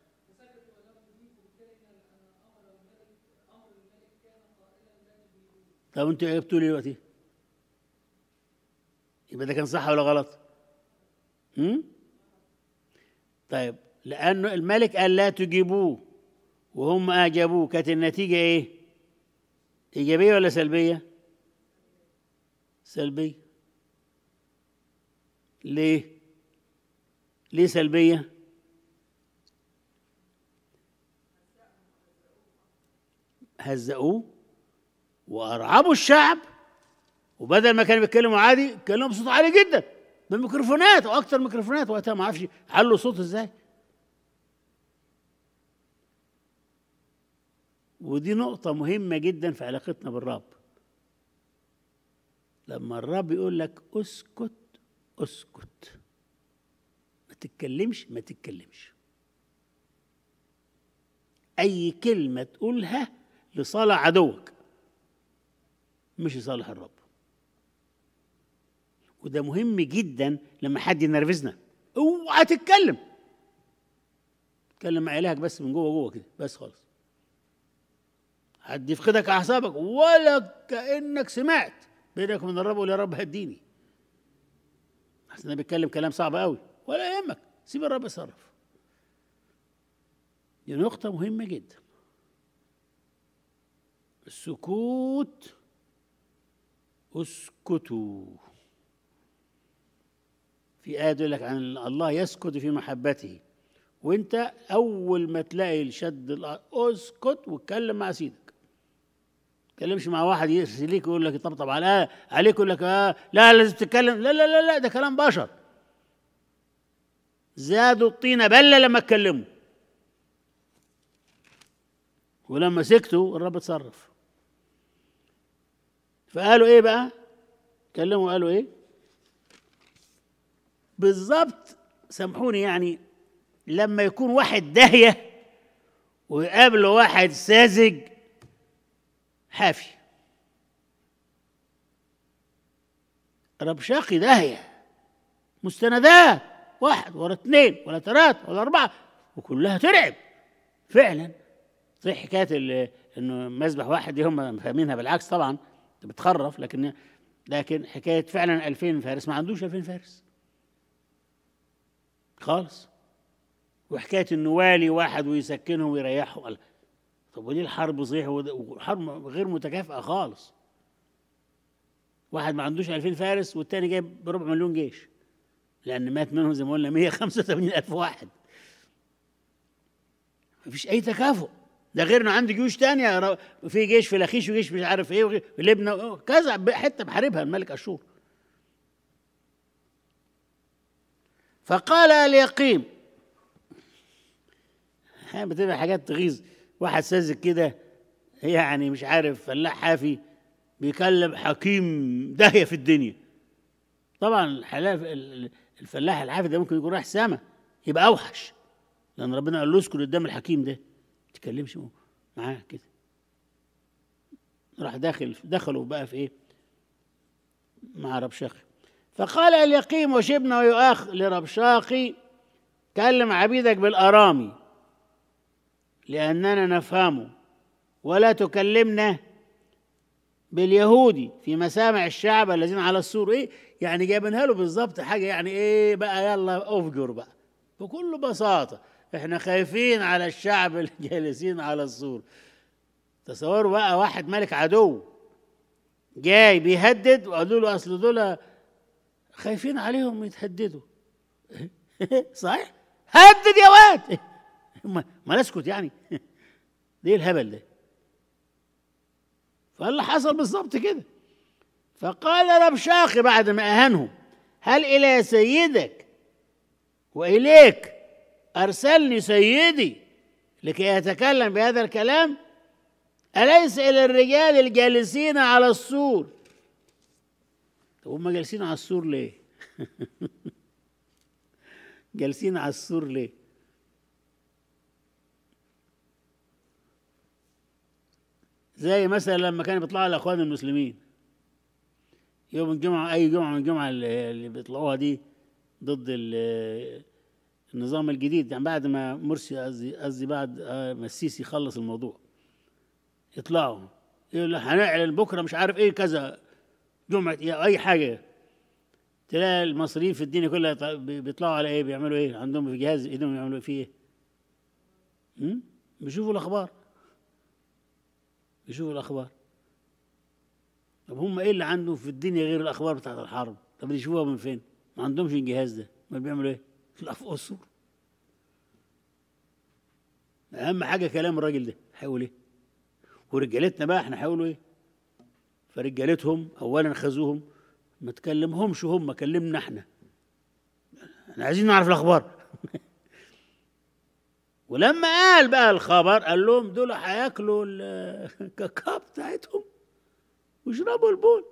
طب انتوا ايه بتقولوا دلوقتي؟ يبقى ده كان صح ولا غلط؟ امم طيب لانه الملك قال لا تجيبوه وهم اجابوه كانت النتيجه ايه؟ ايجابيه ولا سلبيه؟ سلبيه ليه؟ ليه سلبيه؟ هزقوه وارعبوا الشعب وبدل ما كانوا بيتكلموا عادي اتكلموا بصوت عالي جدا بميكروفونات واكثر ميكروفونات وقتها ما اعرفش علوا صوت ازاي ودي نقطة مهمة جدا في علاقتنا بالرب لما الرب يقول لك اسكت اسكت ما تتكلمش ما تتكلمش أي كلمة تقولها لصالح عدوك مش لصالح الرب وده مهم جدا لما حد ينرفزنا اوعى تتكلم اتكلم مع الهك بس من جوه جوه كده بس خالص حد يفقدك اعصابك ولا كانك سمعت بينك وبين الرب وقول يا رب هديني احسن ده بيتكلم كلام صعب قوي ولا يهمك سيب الرب يتصرف دي نقطة مهمة جدا السكوت اسكتوا في آية تقول لك عن الله يسكت في محبته وانت اول ما تلاقي الشد اسكت واتكلم مع سيدك تكلمش مع واحد يرسليك يقول لك يطبطب على عليك يقول لك آه لا لازم تتكلم لا لا لا لا ده كلام بشر زادوا الطينة بلة لما اتكلموا ولما سكتوا الرب اتصرف فقالوا ايه بقى اتكلموا قالوا ايه بالظبط سامحوني يعني لما يكون واحد داهية ويقابله واحد ساذج حافي ربشاقي داهية مستندات واحد ورا اثنين ولا ثلاثة ولا أربعة وكلها ترعب فعلا صحيح حكاية إنه مذبح واحد دي هم فاهمينها بالعكس طبعا بتخرف لكن لكن حكاية فعلا 2000 فارس ما عندوش 2000 فارس خالص وحكاية إنه والي واحد ويسكنهم ويريحهم طب وليه الحرب صحيح وحرب غير متكافئة خالص واحد ما عندوش 2000 فارس والتاني جايب بربع مليون جيش لأن مات منهم زي ما قلنا 185 ألف واحد مفيش أي تكافؤ ده غير انه عنده جيوش تانية في جيش في لخيش وجيش مش عارف ايه في لبنى كذا حته بحاربها الملك اشور فقال اليقيم بتبقى حاجات تغيظ واحد ساذج كده يعني مش عارف فلاح حافي بيكلم حكيم داهيه في الدنيا طبعا الحلاف الفلاح الحافي ده ممكن يكون رايح سما يبقى اوحش لان ربنا قال له اسكت قدام الحكيم ده ما تتكلمش معاه كده راح داخل دخلوا بقى في ايه مع ربشاقي فقال اليقيم وشبنا ويؤاخ لربشاقي كلم عبيدك بالارامي لاننا نفهمه ولا تكلمنا باليهودي في مسامع الشعب الذين على السور ايه يعني جايبينها له بالظبط حاجه يعني ايه بقى يلا افجر بقى بكل بساطه احنا خايفين على الشعب الجالسين على السور تصوروا بقى واحد ملك عدو جاي بيهدد وقالوا له اصل دول خايفين عليهم يتهددوا صحيح هدد يا واد ما ما نسكت يعني ليه الهبل ده فاللي حصل بالظبط كده فقال ربشاقي بعد ما اهانهم هل الى سيدك واليك ارسلني سيدي لكي يتكلم بهذا الكلام اليس الى الرجال الجالسين على السور طب هم جالسين على السور ليه جالسين على السور ليه زي مثلا لما كانوا بيطلعوا الاخوان المسلمين يوم الجمعه اي جمعه من الجمعه اللي اللي بيطلعوها دي ضد ال- النظام الجديد يعني بعد ما مرسي قصدي قصدي بعد آه، ما السيسي خلص الموضوع يطلعوا يقول لك هنعلن بكره مش عارف ايه كذا جمعه إيه اي حاجه تلاقي المصريين في الدنيا كلها يطلع- بي- بيطلعوا على ايه بيعملوا ايه عندهم في جهاز ايدهم يعملوا فيه ايه م? بيشوفوا الاخبار بيشوفوا الاخبار طب هم ايه اللي عندهم في الدنيا غير الاخبار بتاعت الحرب طب يشوفوها من فين ما عندهمش الجهاز ده ما بيعملوا ايه لا فوق السور اهم حاجه كلام الراجل ده هيقول ايه ورجالتنا بقى احنا هيقولوا ايه فرجالتهم اولا خذوهم ما تكلمهمش هم كلمنا احنا احنا عايزين نعرف الاخبار ولما قال بقى الخبر قال لهم دول هياكلوا الكاكاو بتاعتهم ويشربوا البول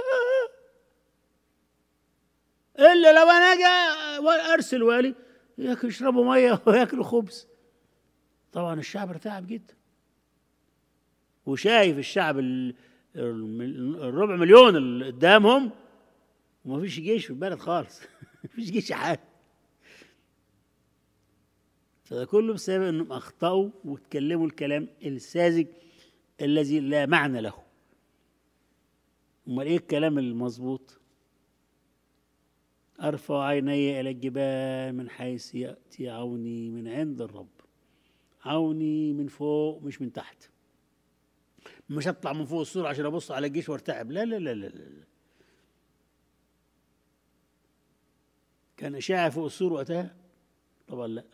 الا لو انا اجي ارسل والي ياكل يشربوا ميه وياكلوا خبز طبعا الشعب ارتعب جدا وشايف الشعب ال- الم- الربع مليون اللي قدامهم ومفيش جيش في البلد خالص مفيش جيش حاجه فده كله بسبب انهم اخطاوا واتكلموا الكلام الساذج الذي لا معنى له امال ايه الكلام المظبوط ارفع عيني الى الجبال من حيث ياتي عوني من عند الرب عوني من فوق مش من تحت مش اطلع من فوق السور عشان ابص على الجيش وارتعب لا لا لا لا, لا. كان اشاعه فوق السور وقتها طبعا لا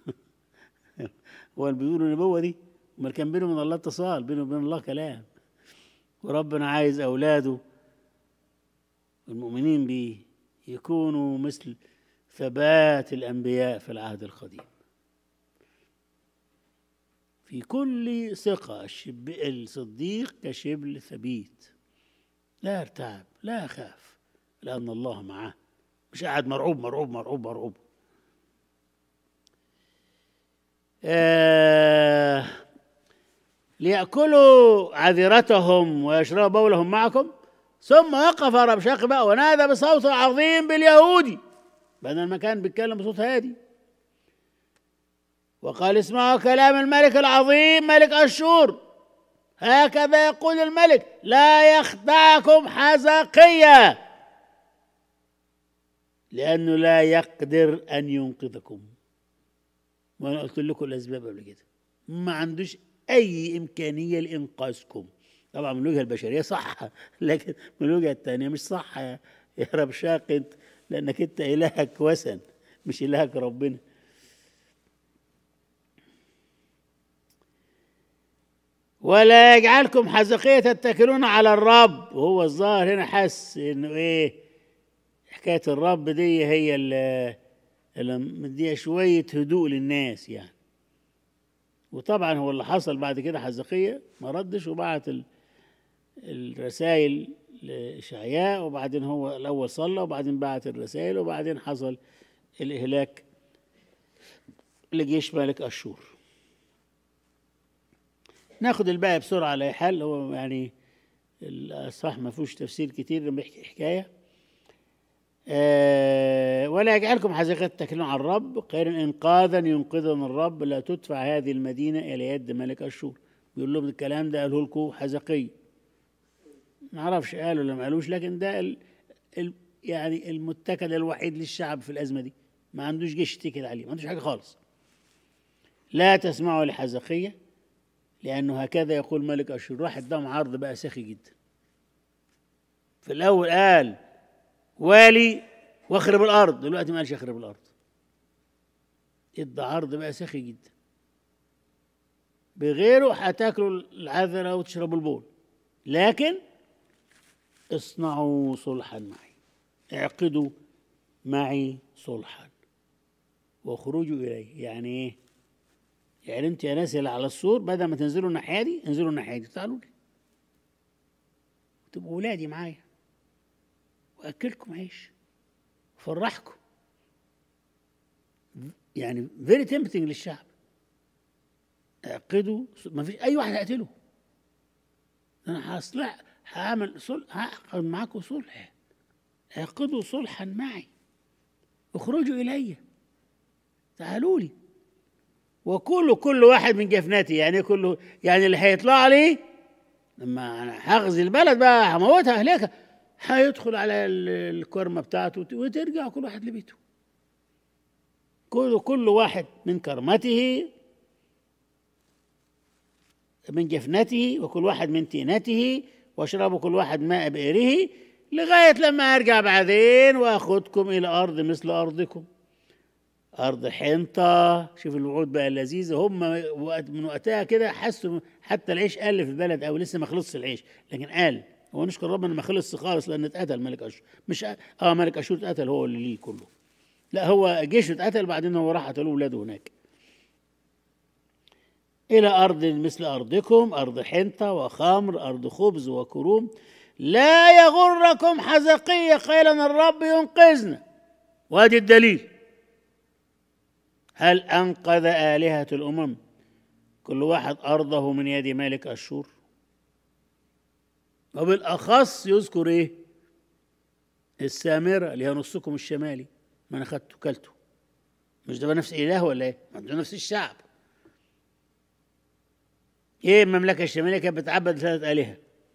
هو اللي بيقولوا النبوه دي امال كان بينه وبين الله اتصال بينه وبين الله كلام وربنا عايز اولاده المؤمنين بيه يكونوا مثل ثبات الانبياء في العهد القديم في كل ثقة الشب... الصديق كشبل ثبيت لا يرتعب لا يخاف لأن الله معه مش قاعد مرعوب مرعوب مرعوب مرعوب آه ليأكلوا عذرتهم ويشربوا بولهم معكم ثم وقف ربشاق بقى ونادى بصوت عظيم باليهودي بدل ما كان بيتكلم بصوت هادي وقال اسمعوا كلام الملك العظيم ملك أشور هكذا يقول الملك لا يخدعكم حزقية لأنه لا يقدر أن ينقذكم وأنا قلت لكم الأسباب قبل كده ما عندوش أي إمكانية لإنقاذكم طبعا من الوجهة البشرية صح لكن من الوجهة الثانية مش صح يا يا ربشاق انت لأنك أنت إلهك وثن مش إلهك ربنا ولا يجعلكم حزقية تتكلون على الرب وهو الظاهر هنا حس انه ايه حكاية الرب دي هي اللي اللي مديها شوية هدوء للناس يعني وطبعا هو اللي حصل بعد كده حزقية ما ردش وبعت ال- الرسائل لإشعياء وبعدين هو الأول صلى وبعدين بعت الرسائل وبعدين حصل الإهلاك لجيش ملك أشور ناخد الباقي بسرعة على أي حال هو يعني الصح ما فيهوش تفسير كتير لما يحكي حكاية آه ولا يجعلكم حزقة تتكلون عن الرب خير إنقاذا ينقذنا الرب لا تدفع هذه المدينة إلى يد ملك أشور بيقول لهم الكلام ده قاله لكم حزقي ما اعرفش قالوا ولا ما قالوش لكن ده ال... ال... يعني المتكل الوحيد للشعب في الازمه دي ما عندوش جيش يتكل عليه ما عندوش حاجه خالص لا تسمعوا لحزقية لأنه هكذا يقول ملك أشور راح اداهم عرض بقى سخي جدا في الأول قال والي واخرب الأرض دلوقتي ما قالش اخرب الأرض ادى عرض بقى سخي جدا بغيره هتاكلوا العذرة وتشربوا البول لكن اصنعوا صلحا معي اعقدوا معي صلحا واخرجوا إليه يعني ايه يعني انت يا ناس اللي على السور بدل ما تنزلوا الناحيه دي انزلوا الناحيه دي تعالوا لي تبقوا ولادي معايا واكلكم عيش وفرحكم يعني فيري تمبتنج للشعب اعقدوا ما فيش اي واحد هقتله انا هصلح هعمل صلح هعقد معاكم صلح اعقدوا صلحا معي اخرجوا الي تعالوا لي وكل كل واحد من جفناتي يعني كله يعني اللي هيطلع لي لما انا هغزي البلد بقى هموتها اهلكها هيدخل على الكرمه بتاعته وترجع كل واحد لبيته كل كل واحد من كرمته من جفنته وكل واحد من تينته واشربوا كل واحد ماء بئره لغايه لما ارجع بعدين واخدكم الى ارض مثل ارضكم أرض حنطة شوف الوعود بقى اللذيذة هم وقت من وقتها كده حسوا حتى العيش قل في البلد أو لسه ما خلصش العيش لكن قال هو نشكر ربنا ما خلصش خالص لأن اتقتل ملك أشور مش اه ملك أشور اتقتل هو اللي ليه كله لا هو جيشه اتقتل بعدين هو راح قتلوا ولاده هناك إلى أرض مثل أرضكم أرض حنطة وخمر أرض خبز وكروم لا يغركم حزقية قيلا الرب ينقذنا وادي الدليل هل أنقذ آلهة الأمم كل واحد أرضه من يد ملك أشور وبالأخص يذكر إيه السامرة اللي هي نصكم الشمالي ما أنا خدته كلته مش ده نفس إله ولا إيه؟ ما ده نفس الشعب إيه المملكة الشمالية كانت بتعبد ثلاث آلهة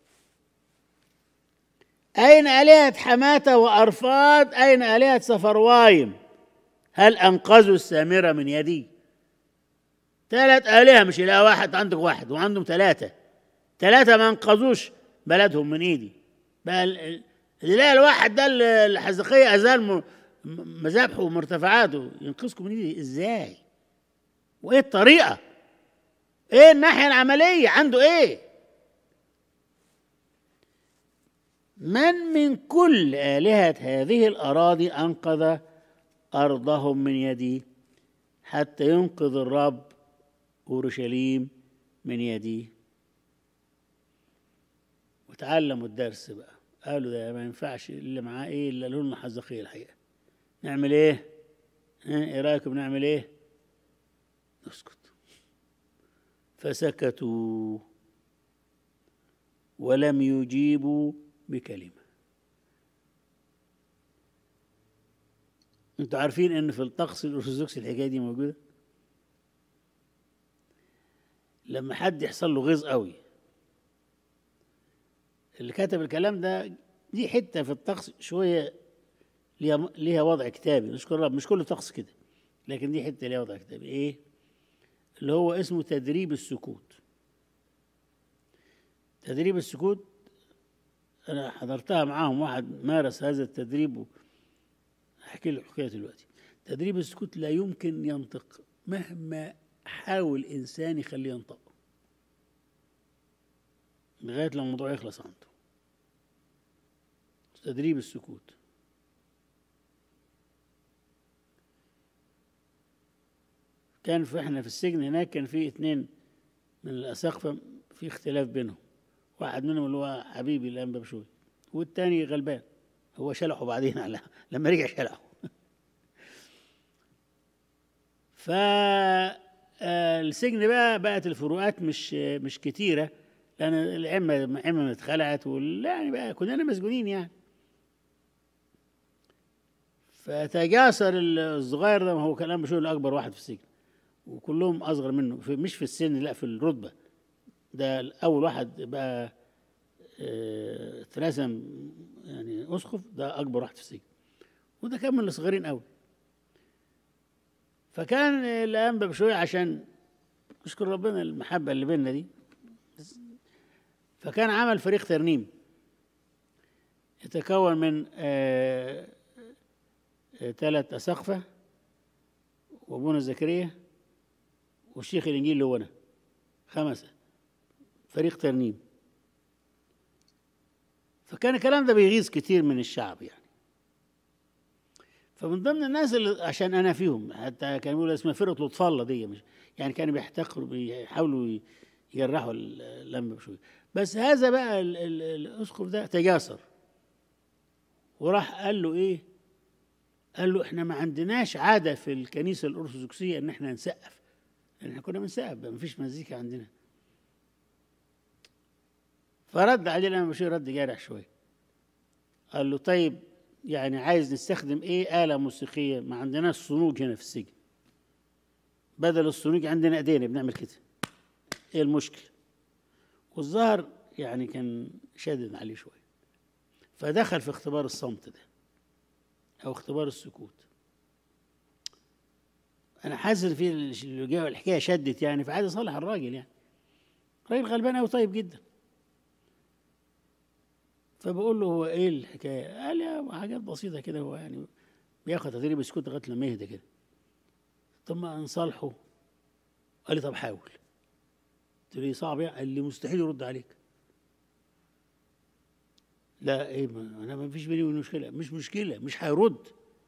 أين آلهة حماتة وأرفاد أين آلهة سفروايم هل أنقذوا السامرة من يدي ثلاث آلهة مش إله واحد عندك واحد وعندهم ثلاثة ثلاثة ما أنقذوش بلدهم من إيدي بقى الإله الواحد ده الحزقية أزال مذابحه ومرتفعاته ينقذكم من إيدي إزاي؟ وإيه الطريقة؟ إيه الناحية العملية؟ عنده إيه؟ من من كل آلهة هذه الأراضي أنقذ أرضهم من يدي حتى ينقذ الرب أورشليم من يدي وتعلموا الدرس بقى قالوا ده ما ينفعش اللي معاه ايه الا لنا حزقية الحقيقة نعمل ايه؟ ايه رايكم نعمل ايه؟ نسكت فسكتوا ولم يجيبوا بكلمه انتوا عارفين ان في الطقس الارثوذكسي الحكايه دي موجوده لما حد يحصل له غيظ قوي اللي كتب الكلام ده دي حته في الطقس شويه ليها ليها وضع كتابي نشكر رب مش كل طقس كده لكن دي حته ليها وضع كتابي ايه اللي هو اسمه تدريب السكوت تدريب السكوت انا حضرتها معاهم واحد مارس هذا التدريب احكي لك حكايه دلوقتي تدريب السكوت لا يمكن ينطق مهما حاول انسان يخليه ينطق لغايه لما الموضوع يخلص عنده تدريب السكوت كان في احنا في السجن هناك كان في اتنين من الاساقفه في اختلاف بينهم واحد منهم اللي هو حبيبي الانبا بشوي والتاني غلبان هو شلحه بعدين على لما رجع شلحه فالسجن بقى بقت الفروقات مش مش كتيرة لأن الأئمة الأئمة اتخلعت وال يعني بقى كلنا مسجونين يعني فتجاسر الصغير ده ما هو كلام بشوي الأكبر واحد في السجن وكلهم أصغر منه في مش في السن لا في الرتبة ده اول واحد بقى آه، اترسم يعني اسقف ده اكبر واحد في السجن وده كان من الصغيرين قوي فكان الانبا بشويه عشان نشكر ربنا المحبه اللي بيننا دي فكان عمل فريق ترنيم يتكون من ثلاث أسقفة وأبونا زكريا والشيخ الإنجيل اللي هو أنا خمسة فريق ترنيم فكان الكلام ده بيغيظ كتير من الشعب يعني فمن ضمن الناس اللي عشان انا فيهم حتى كانوا بيقولوا اسمها فرقه لطف الله دي مش يعني كانوا بيحتقروا بيحاولوا يجرحوا اللمبه شويه بس هذا بقى ال- ال- الاسقف ده تجاسر وراح قال له ايه قال له احنا ما عندناش عاده في الكنيسه الارثوذكسيه ان احنا نسقف لان احنا كنا بنسقف ما فيش مزيكا عندنا فرد عليه الامام بشير رد جارح شويه قال له طيب يعني عايز نستخدم ايه آلة موسيقية ما عندناش صنوج هنا في السجن بدل الصنوج عندنا ايدينا بنعمل كده ايه المشكلة والظاهر يعني كان شادد عليه شوية فدخل في اختبار الصمت ده او اختبار السكوت انا حاسس ان في ال- الحكايه شدت يعني فعايز اصلح الراجل يعني راجل غلبان قوي طيب جدا فبقول له هو ايه الحكايه؟ قال يا حاجات بسيطه كده هو يعني بياخد تدريب اسكت لغايه لما يهدى كده. طب ما نصالحه قال لي طب حاول. قلت له ايه صعب يعني؟ قال لي مستحيل يرد عليك. لا ايه ما انا ما فيش بيني وبينه مشكله مش مشكله مش هيرد.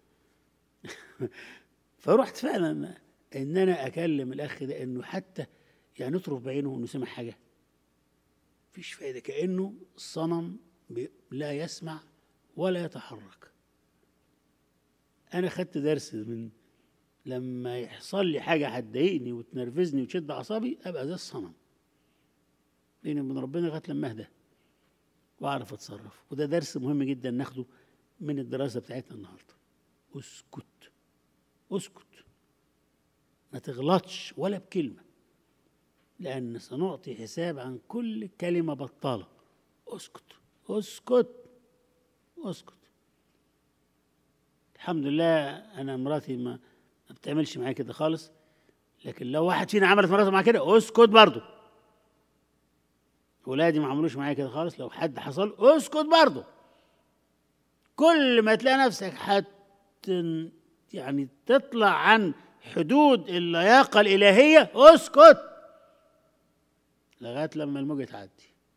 فرحت فعلا ان انا اكلم الاخ ده انه حتى يعني نطرف بعينه انه سمع حاجه. مفيش فايده كانه صنم بي- لا يسمع ولا يتحرك انا خدت درس من لما يحصل لي حاجه هتضايقني وتنرفزني وتشد اعصابي ابقى زي الصنم بيني وبين ربنا لغايه لما اهدى واعرف اتصرف وده درس مهم جدا ناخده من الدراسه بتاعتنا النهارده اسكت اسكت ما تغلطش ولا بكلمه لان سنعطي حساب عن كل كلمه بطاله اسكت اسكت اسكت الحمد لله انا مراتي ما ما بتعملش معايا كده خالص لكن لو واحد فينا عملت مراته معاه كده اسكت برضه ولادي ما عملوش معايا كده خالص لو حد حصل اسكت برضه كل ما تلاقي نفسك حت يعني تطلع عن حدود اللياقه الالهيه اسكت لغايه لما الموجه تعدي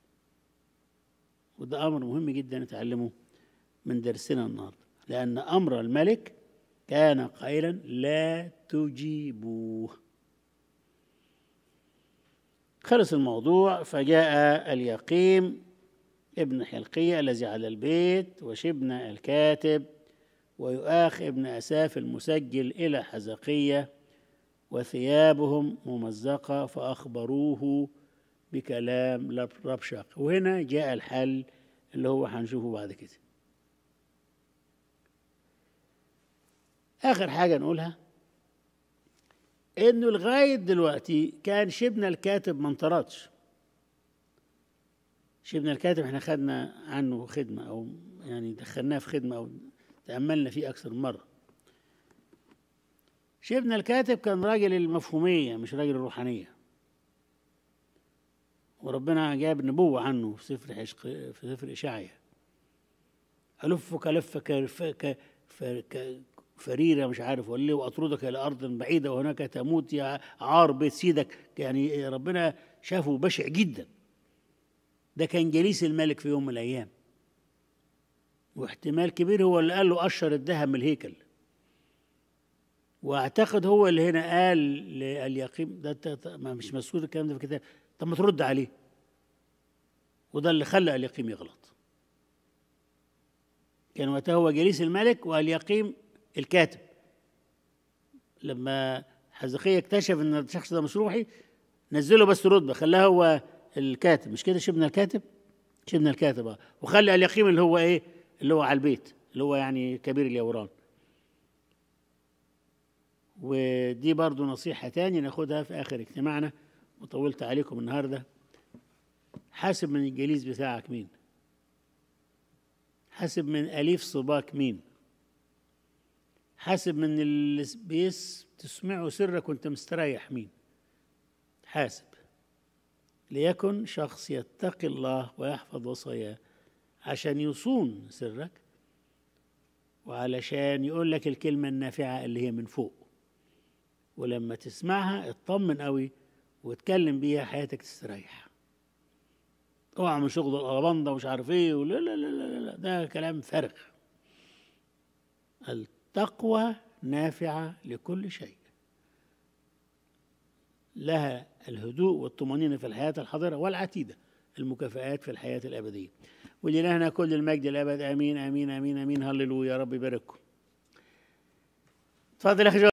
وده امر مهم جدا نتعلمه من درسنا النهارده لان امر الملك كان قائلا لا تجيبوه خلص الموضوع فجاء اليقيم ابن حلقية الذي على البيت وشبنا الكاتب ويؤاخ ابن أساف المسجل إلى حزقية وثيابهم ممزقة فأخبروه بكلام لب- ربشق وهنا جاء الحل اللي هو هنشوفه بعد كده آخر حاجة نقولها إنه لغاية دلوقتي كان شبنا الكاتب ما انطردش شبنا الكاتب احنا خدنا عنه خدمة أو يعني دخلناه في خدمة أو تأملنا فيه أكثر من مرة شبنا الكاتب كان راجل المفهومية مش راجل الروحانية وربنا جاب نبوة عنه في سفر حشق في سفر إشعيا ألفك لفك ف- ك- ف- ك- فريرة مش عارف ولا إيه، وأطردك إلى أرض بعيدة وهناك تموت يا عار بيت سيدك يعني ربنا شافه بشع جدا ده كان جليس الملك في يوم من الأيام واحتمال كبير هو اللي قال له قشر الذهب من الهيكل واعتقد هو اللي هنا قال لليقيم ده ت- ت- ما مش مسؤول الكلام ده في الكتاب طب ما ترد عليه وده اللي خلى اليقيم يغلط كان وقتها هو جليس الملك واليقيم الكاتب لما حزقية اكتشف ان الشخص ده مش روحي نزله بس رتبه خلاه هو الكاتب مش كده شبنا الكاتب شبنا الكاتب اه وخلى اليقيم اللي هو ايه اللي هو على البيت اللي هو يعني كبير اليوران ودي برضو نصيحة تاني ناخدها في آخر اجتماعنا وطولت عليكم النهاردة حاسب من الجليس بتاعك مين حاسب من أليف صباك مين حاسب من اللي بيس تسمعه سرك وانت مستريح مين حاسب ليكن شخص يتقي الله ويحفظ وصاياه عشان يصون سرك وعلشان يقول لك الكلمة النافعة اللي هي من فوق ولما تسمعها اطمن قوي واتكلم بيها حياتك تستريح اوعى من شغل الألباندا ومش عارف ايه ولا لا لا لا لا ده كلام فارغ التقوى نافعة لكل شيء لها الهدوء والطمأنينة في الحياة الحاضرة والعتيدة المكافآت في الحياة الأبدية ولإلهنا كل المجد الأبد آمين آمين آمين آمين هللويا يا رب يبارككم اتفضل يا أخي